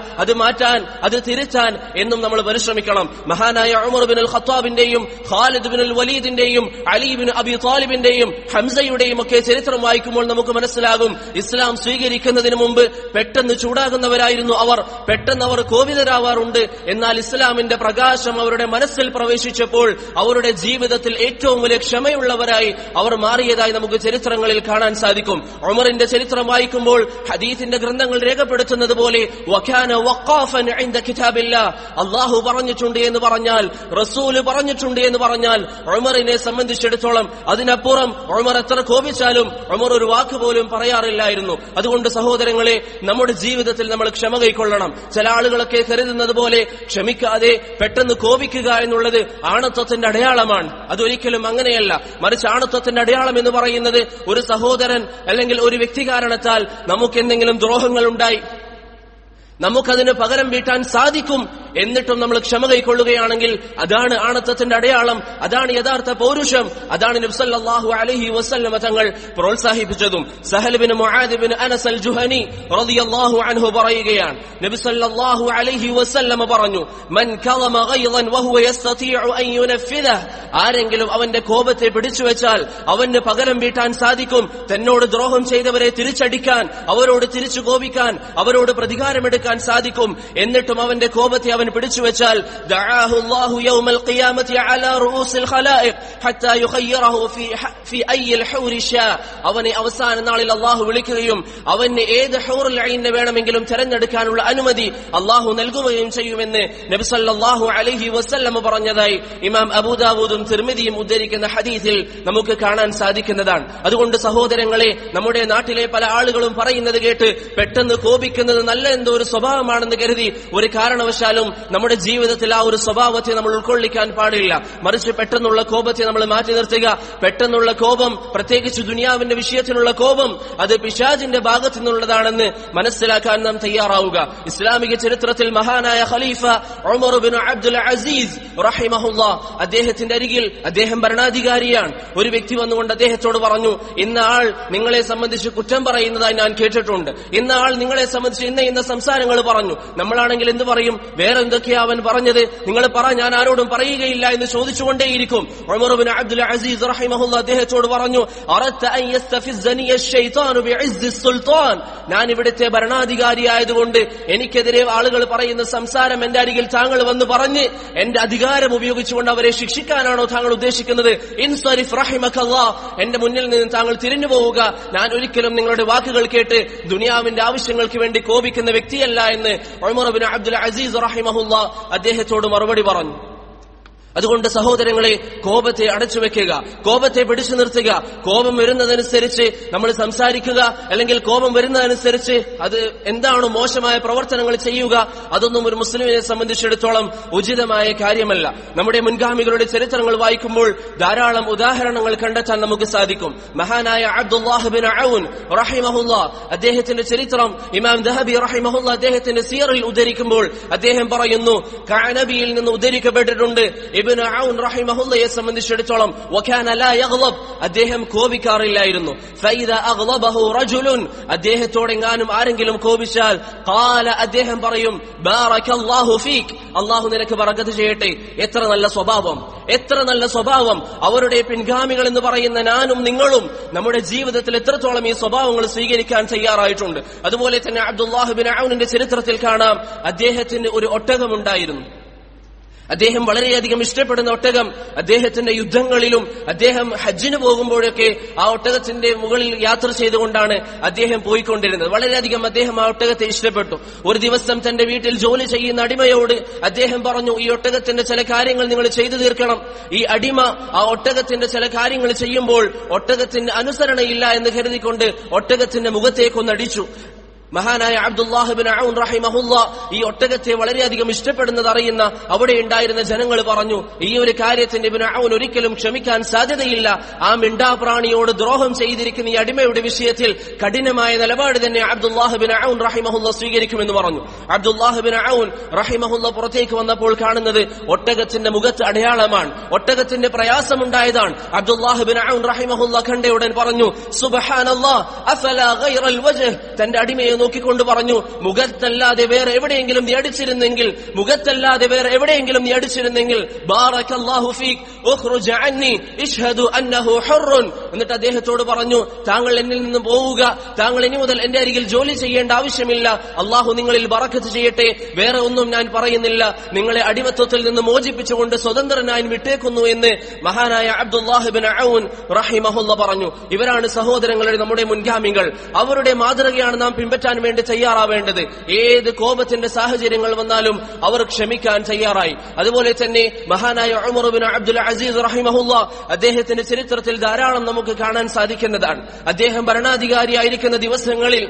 മാറ്റാൻ അത് തിരുത്താൻ എന്നും നമ്മൾ പരിശ്രമിക്കണം മഹാനായ ഉമർ ബിൻ അൽ ഖത്താബിന്റെയും ഖാലിദ് ബിൻ അൽ വലീദിന്റെയും അലി ബിൻ അബി താലിബിന്റെയും ഹംസയുടെയും ഒക്കെ ചരിത്രം വായിക്കുമ്പോൾ നമുക്ക് മനസ്സിലാകും ഇസ്ലാം സ്വീകരിക്കുന്നതിന് മുമ്പ് പെട്ടെന്ന് ചൂടാകുന്നവരായിരുന്നു അവർ പെട്ടെന്ന് അവർ കോപിതരാവാറുണ്ട് എന്നാൽ ഇസ്ലാമിന്റെ പ്രകാശം അവരുടെ മനസ്സിൽ പ്രവേശിച്ചപ്പോൾ അവരുടെ ജീവിതത്തിൽ ഏറ്റവും വലിയ ക്ഷമയുള്ളവരായി അവർ മാറിയതായി നമുക്ക് ചരിത്രങ്ങളിൽ കാണാൻ സാധിക്കും ഉമറിന്റെ ചരിത്രം വായിക്കുമ്പോൾ ഹദീസിന്റെ ഗ്രന്ഥങ്ങൾ രേഖപ്പെടുത്തുന്നത് പോലെ വഖാന വഖാഫൻ ഇൻദ കിതാബില്ലാ അള്ളാഹു പറഞ്ഞിട്ടുണ്ട് എന്ന് പറഞ്ഞാൽ റസൂല് പറഞ്ഞിട്ടുണ്ട് എന്ന് പറഞ്ഞാൽ ഉമറിനെ സംബന്ധിച്ചിടത്തോളം അതിനപ്പുറം ഉമർ എത്ര കോപിച്ചാലും ഉമർ ഒരു വാക്ക് പോലും പറയാറില്ലായിരുന്നു അതുകൊണ്ട് സഹോദരങ്ങളെ നമ്മുടെ ജീവിതത്തിൽ നമ്മൾ ക്ഷമ കൈക്കൊള്ളണം ചില ആളുകളൊക്കെ കരുതുന്നത് പോലെ ക്ഷമിക്കാതെ പെട്ടെന്ന് കോപിക്കുക എന്നുള്ളത് ആണത്വത്തിന്റെ അടയാളമാണ് അതൊരിക്കലും അങ്ങനെയല്ല മറിച്ച് ആണത്വത്തിന്റെ അടയാളം എന്ന് പറയുന്നത് ഒരു സഹോദരൻ അല്ലെങ്കിൽ ഒരു വ്യക്തി കാരണത്താൽ നമുക്ക് എന്തെങ്കിലും ദ്രോഹങ്ങൾ ഉണ്ടായി നമുക്കതിന് പകരം വീട്ടാൻ സാധിക്കും എന്നിട്ടും നമ്മൾ ക്ഷമ കൈക്കൊള്ളുകയാണെങ്കിൽ അതാണ് ആണത്വത്തിന്റെ അടയാളം അതാണ് യഥാർത്ഥ പൗരുഷം അതാണ് നബ്സല്ലാഹു അലഹി വസല്ലമ തങ്ങൾ പ്രോത്സാഹിപ്പിച്ചതും സഹൽബിന് മുആദിബിന് അനസ് അൽ ജുഹനി റളിയല്ലാഹു അൻഹു പറയുകയാണ് നബി സല്ലല്ലാഹു അലൈഹി വസല്ലമ പറഞ്ഞു മൻ കളമ ഗൈളൻ വഹുവ യസ്തതിഉ അൻ യുനഫിദഹ് ആരെങ്കിലും അവന്റെ കോപത്തെ പിടിച്ചു വെച്ചാൽ അവന് പകരം വീട്ടാൻ സാധിക്കും തന്നോട് ദ്രോഹം ചെയ്തവരെ തിരിച്ചടിക്കാൻ അവരോട് തിരിച്ചു കോപിക്കാൻ അവരോട് പ്രതികാരമെടുക്കാൻ സാധിക്കും എന്നിട്ടും അവന്റെ കോപത്തെ അവൻ പിടിച്ചു വെച്ചാൽ ദഅാഹു അല്ലാഹു യൗമൽ ഖിയാമത്തി അലാ റൂസിൽ ഖലായിഖ് ഹത്താ യുഖയ്യിറഹു ഫീ ഫീ അയ്യിൽ ഹൂരി ഷാ അവനെ അവസാന നാളിൽ അല്ലാഹു വിളിക്കുകയും അവന് ഏത് ഹൂറുൽ ഐനെ വേണമെങ്കിലും തെരഞ്ഞെടുക്കാനുള്ള അനുമതി അല്ലാഹു നൽകുകയും ചെയ്യുമെന്ന് നബി സല്ലല്ലാഹു അലൈഹി വസല്ലം പറഞ്ഞതായി ഇമാം അബൂദാവൂദും തിർമിദിയും ഉദ്ധരിക്കുന്ന ഹദീസിൽ നമുക്ക് കാണാൻ സാധിക്കുന്നതാണ് അതുകൊണ്ട് സഹോദരങ്ങളെ നമ്മുടെ നാട്ടിലെ പല ആളുകളും പറയുന്നത് കേട്ട് പെട്ടെന്ന് കോപിക്കുന്നത് നല്ല എന്തോ ഒരു സ്വഭാവമാണെന്ന് കരുതി ഒരു കാരണവശാലും നമ്മുടെ ജീവിതത്തിൽ ആ ഒരു സ്വഭാവത്തെ നമ്മൾ ഉൾക്കൊള്ളിക്കാൻ പാടില്ല മറിച്ച് പെട്ടെന്നുള്ള കോപത്തെ നമ്മൾ മാറ്റി നിർത്തുക പെട്ടെന്നുള്ള കോപം പ്രത്യേകിച്ച് ദുനിയാവിന്റെ വിഷയത്തിലുള്ള കോപം അത് പിശാജിന്റെ ഭാഗത്തു നിന്നുള്ളതാണെന്ന് മനസ്സിലാക്കാൻ നാം തയ്യാറാവുക ഇസ്ലാമിക ചരിത്രത്തിൽ മഹാനായ ഖലീഫ ഉമർ ബിൻ അബ്ദുൽ അസീസ് റഹിമഹുല്ല അദ്ദേഹത്തിന്റെ അരികിൽ അദ്ദേഹം ഭരണാധികാരിയാണ് ഒരു വ്യക്തി വന്നുകൊണ്ട് അദ്ദേഹത്തോട് പറഞ്ഞു ഇന്ന ആൾ നിങ്ങളെ സംബന്ധിച്ച് കുറ്റം പറയുന്നതായി ഞാൻ കേട്ടിട്ടുണ്ട് ഇന്ന ആൾ നിങ്ങളെ സംബന്ധിച്ച് ഇന്ന ഇന്ന സംസാരങ്ങൾ പറഞ്ഞു നമ്മളാണെങ്കിൽ എന്ത് പറയും വേറെ എന്തൊക്കെയാ അവൻ പറഞ്ഞത് നിങ്ങൾ പറ ഞാൻ ആരോടും പറയുകയില്ല എന്ന് ചോദിച്ചുകൊണ്ടേയിരിക്കും ഉമർ ബിൻ അബ്ദുൽ അസീസ് റഹിമഹുല്ല അദ്ദേഹത്തോട് പറഞ്ഞു അറത്ത അൻ യസ്തഫിസ്സനി അശ്ശൈത്താനു ബിഇസ്സി സുൽത്താൻ ഞാൻ ഇവിടുത്തെ ഭരണാധികാരിയായതുകൊണ്ട് എനിക്കെതിരെ ആളുകൾ പറയുന്ന സംസാരം എന്റെ അരികിൽ താങ്കൾ വന്ന് പറഞ്ഞ് എന്റെ അധികാരം ഉപയോഗിച്ചുകൊണ്ട് അവരെ ശിക്ഷിക്കാനാണോ താങ്കൾ ഉദ്ദേശിക്കുന്നത് ഇൻസരിഫ് റഹിമക്കല്ലാ എന്റെ മുന്നിൽ നിന്ന് താങ്കൾ തിരിഞ്ഞു പോവുക ഞാൻ ഒരിക്കലും നിങ്ങളുടെ വാക്കുകൾ കേട്ട് ദുനിയാവിന്റെ ആവശ്യങ്ങൾക്ക് വേണ്ടി കോപിക്കുന്ന വ്യക്തിയല്ല എന്ന് ഉമർ ബിൻ അബ്ദുൽ അസീസ് റഹിമഹുല്ല അദ്ദേഹത്തോട് മറുപടി പറഞ്ഞു അതുകൊണ്ട് സഹോദരങ്ങളെ കോപത്തെ അടച്ചു വെക്കുക കോപത്തെ പിടിച്ചു നിർത്തുക കോപം വരുന്നതനുസരിച്ച് നമ്മൾ സംസാരിക്കുക അല്ലെങ്കിൽ കോപം വരുന്നതനുസരിച്ച് അത് എന്താണോ മോശമായ പ്രവർത്തനങ്ങൾ ചെയ്യുക അതൊന്നും ഒരു മുസ്ലിമിനെ സംബന്ധിച്ചിടത്തോളം ഉചിതമായ കാര്യമല്ല നമ്മുടെ മുൻഗാമികളുടെ ചരിത്രങ്ങൾ വായിക്കുമ്പോൾ ധാരാളം ഉദാഹരണങ്ങൾ കണ്ടെത്താൻ നമുക്ക് സാധിക്കും മഹാനായ അബ്ദുല്ലാഹിബിൻ ഔൻ റഹിമഹുല്ല അദ്ദേഹത്തിന്റെ ചരിത്രം ഇമാം ദഹബി റഹിമഹുല്ല അദ്ദേഹത്തിന്റെ സിയറിൽ ഉദ്ധരിക്കുമ്പോൾ അദ്ദേഹം പറയുന്നു കാനബിയിൽ നിന്ന് ഉദ്ധരിക്കപ്പെട്ടിട്ടുണ്ട് ഇബ്നു ഔൻ റഹിമഹുല്ലയെ സംബന്ധിച്ചിടത്തോളം വകാന ലാ യഗ്ളബ് അദ്ദേഹം കോപിക്കാറില്ലായിരുന്നു ഫൈദ അഗ്ളബഹു റജുലുൻ അദ്ദേഹത്തോടെങ്ങാനും ആരെങ്കിലും കോപിച്ചാൽ ഖാല അദ്ദേഹം പറയും ബാറകല്ലാഹു ഫീക് അല്ലാഹു നിനക്ക് ബറക്കത്ത് ചെയ്യട്ടെ എത്ര നല്ല സ്വഭാവം എത്ര നല്ല സ്വഭാവം അവരുടെ പിൻഗാമികൾ എന്ന് പറയുന്ന ഞാനും നിങ്ങളും നമ്മുടെ ജീവിതത്തിൽ എത്രത്തോളം ഈ സ്വഭാവങ്ങൾ സ്വീകരിക്കാൻ തയ്യാറായിട്ടുണ്ട് അതുപോലെ തന്നെ അബ്ദുല്ലാഹിബിൻ ഔനിന്റെ ചരിത്രത്തിൽ കാണാം അദ്ദേഹത്തിന് ഒരു ഒട്ടകമുണ്ടായിരുന്നു അദ്ദേഹം വളരെയധികം ഇഷ്ടപ്പെടുന്ന ഒട്ടകം അദ്ദേഹത്തിന്റെ യുദ്ധങ്ങളിലും അദ്ദേഹം ഹജ്ജിന് പോകുമ്പോഴൊക്കെ ആ ഒട്ടകത്തിന്റെ മുകളിൽ യാത്ര ചെയ്തുകൊണ്ടാണ് അദ്ദേഹം പോയിക്കൊണ്ടിരുന്നത് വളരെയധികം അദ്ദേഹം ആ ഒട്ടകത്തെ ഇഷ്ടപ്പെട്ടു ഒരു ദിവസം തന്റെ വീട്ടിൽ ജോലി ചെയ്യുന്ന അടിമയോട് അദ്ദേഹം പറഞ്ഞു ഈ ഒട്ടകത്തിന്റെ ചില കാര്യങ്ങൾ നിങ്ങൾ ചെയ്തു തീർക്കണം ഈ അടിമ ആ ഒട്ടകത്തിന്റെ ചില കാര്യങ്ങൾ ചെയ്യുമ്പോൾ ഒട്ടകത്തിന് അനുസരണയില്ല എന്ന് കരുതിക്കൊണ്ട് ഒട്ടകത്തിന്റെ മുഖത്തേക്കൊന്നടിച്ചു മഹാനായ അബ്ദുല്ലാഹിബിൻ ഔൻ റഹിമഹുല്ല ഈ ഒട്ടകത്തെ വളരെയധികം ഇഷ്ടപ്പെടുന്നത് അറിയുന്ന അവിടെ ഉണ്ടായിരുന്ന ജനങ്ങൾ പറഞ്ഞു ഈ ഒരു കാര്യത്തിന്റെ ഇബിൻ ഔൻ ഒരിക്കലും ക്ഷമിക്കാൻ സാധ്യതയില്ല ആ മിണ്ടാപ്രാണിയോട് ദ്രോഹം ചെയ്തിരിക്കുന്ന ഈ അടിമയുടെ വിഷയത്തിൽ കഠിനമായ നിലപാട് തന്നെ അബ്ദുല്ലാഹിബിൻ ഔൻ റഹിമഹുല്ല സ്വീകരിക്കുമെന്ന് പറഞ്ഞു അബ്ദുല്ലാഹിബിൻ ഔൻ റഹിമഹുല്ല പുറത്തേക്ക് വന്നപ്പോൾ കാണുന്നത് ഒട്ടകത്തിന്റെ മുഖത്ത് അടയാളമാണ് ഒട്ടകത്തിന്റെ പ്രയാസമുണ്ടായതാണ് അബ്ദുല്ലാഹിബിൻ ഔൻ റഹിമഹുല്ല കണ്ട ഉടൻ പറഞ്ഞു സുബഹാനല്ലാ അഫലാ ഗൈറൽ വജ്ഹ് തന്റെ അടിമയെ നോക്കിക്കൊണ്ട് പറഞ്ഞു മുഖത്തല്ലാതെ വേറെ എവിടെയെങ്കിലും നീ അടിച്ചിരുന്നെങ്കിൽ മുഖത്തല്ലാതെ വേറെ എവിടെയെങ്കിലും നീ അടിച്ചിരുന്നെങ്കിൽ ബാറക്കല്ലാഹു ഫീക് ഉഖ്റുജ് അന്നി ഇഷ്ഹദു അന്നഹു ഹുർറുൻ എന്നിട്ട് അദ്ദേഹത്തോട് പറഞ്ഞു താങ്കൾ എന്നിൽ നിന്ന് പോവുക താങ്കൾ ഇനി മുതൽ എന്റെ അരികിൽ ജോലി ചെയ്യേണ്ട ആവശ്യമില്ല അള്ളാഹു നിങ്ങളിൽ ബറക്കത്ത് ചെയ്യട്ടെ വേറെ ഒന്നും ഞാൻ പറയുന്നില്ല നിങ്ങളെ അടിമത്വത്തിൽ നിന്ന് മോചിപ്പിച്ചുകൊണ്ട് സ്വതന്ത്രനായി വിട്ടേക്കുന്നു എന്ന് മഹാനായ അബ്ദുല്ലാഹിബിൻ ഔൻ റഹിമഹുല്ല പറഞ്ഞു ഇവരാണ് സഹോദരങ്ങളുടെ നമ്മുടെ മുൻഗാമികൾ അവരുടെ മാതൃകയാണ് നാം പിൻപറ്റാൻ വേണ്ടി തയ്യാറാവേണ്ടത് ഏത് കോപത്തിന്റെ സാഹചര്യങ്ങൾ വന്നാലും അവർ ക്ഷമിക്കാൻ തയ്യാറായി അതുപോലെ തന്നെ മഹാനായ ഉമർബിൻ അബ്ദുൽ അസീസ് റഹിമഹുല്ല അദ്ദേഹത്തിന്റെ ചരിത്രത്തിൽ ധാരാളം നമുക്ക് കാണാൻ സാധിക്കുന്നതാണ് അദ്ദേഹം ഭരണാധികാരിയായിരിക്കുന്ന ദിവസങ്ങളിൽ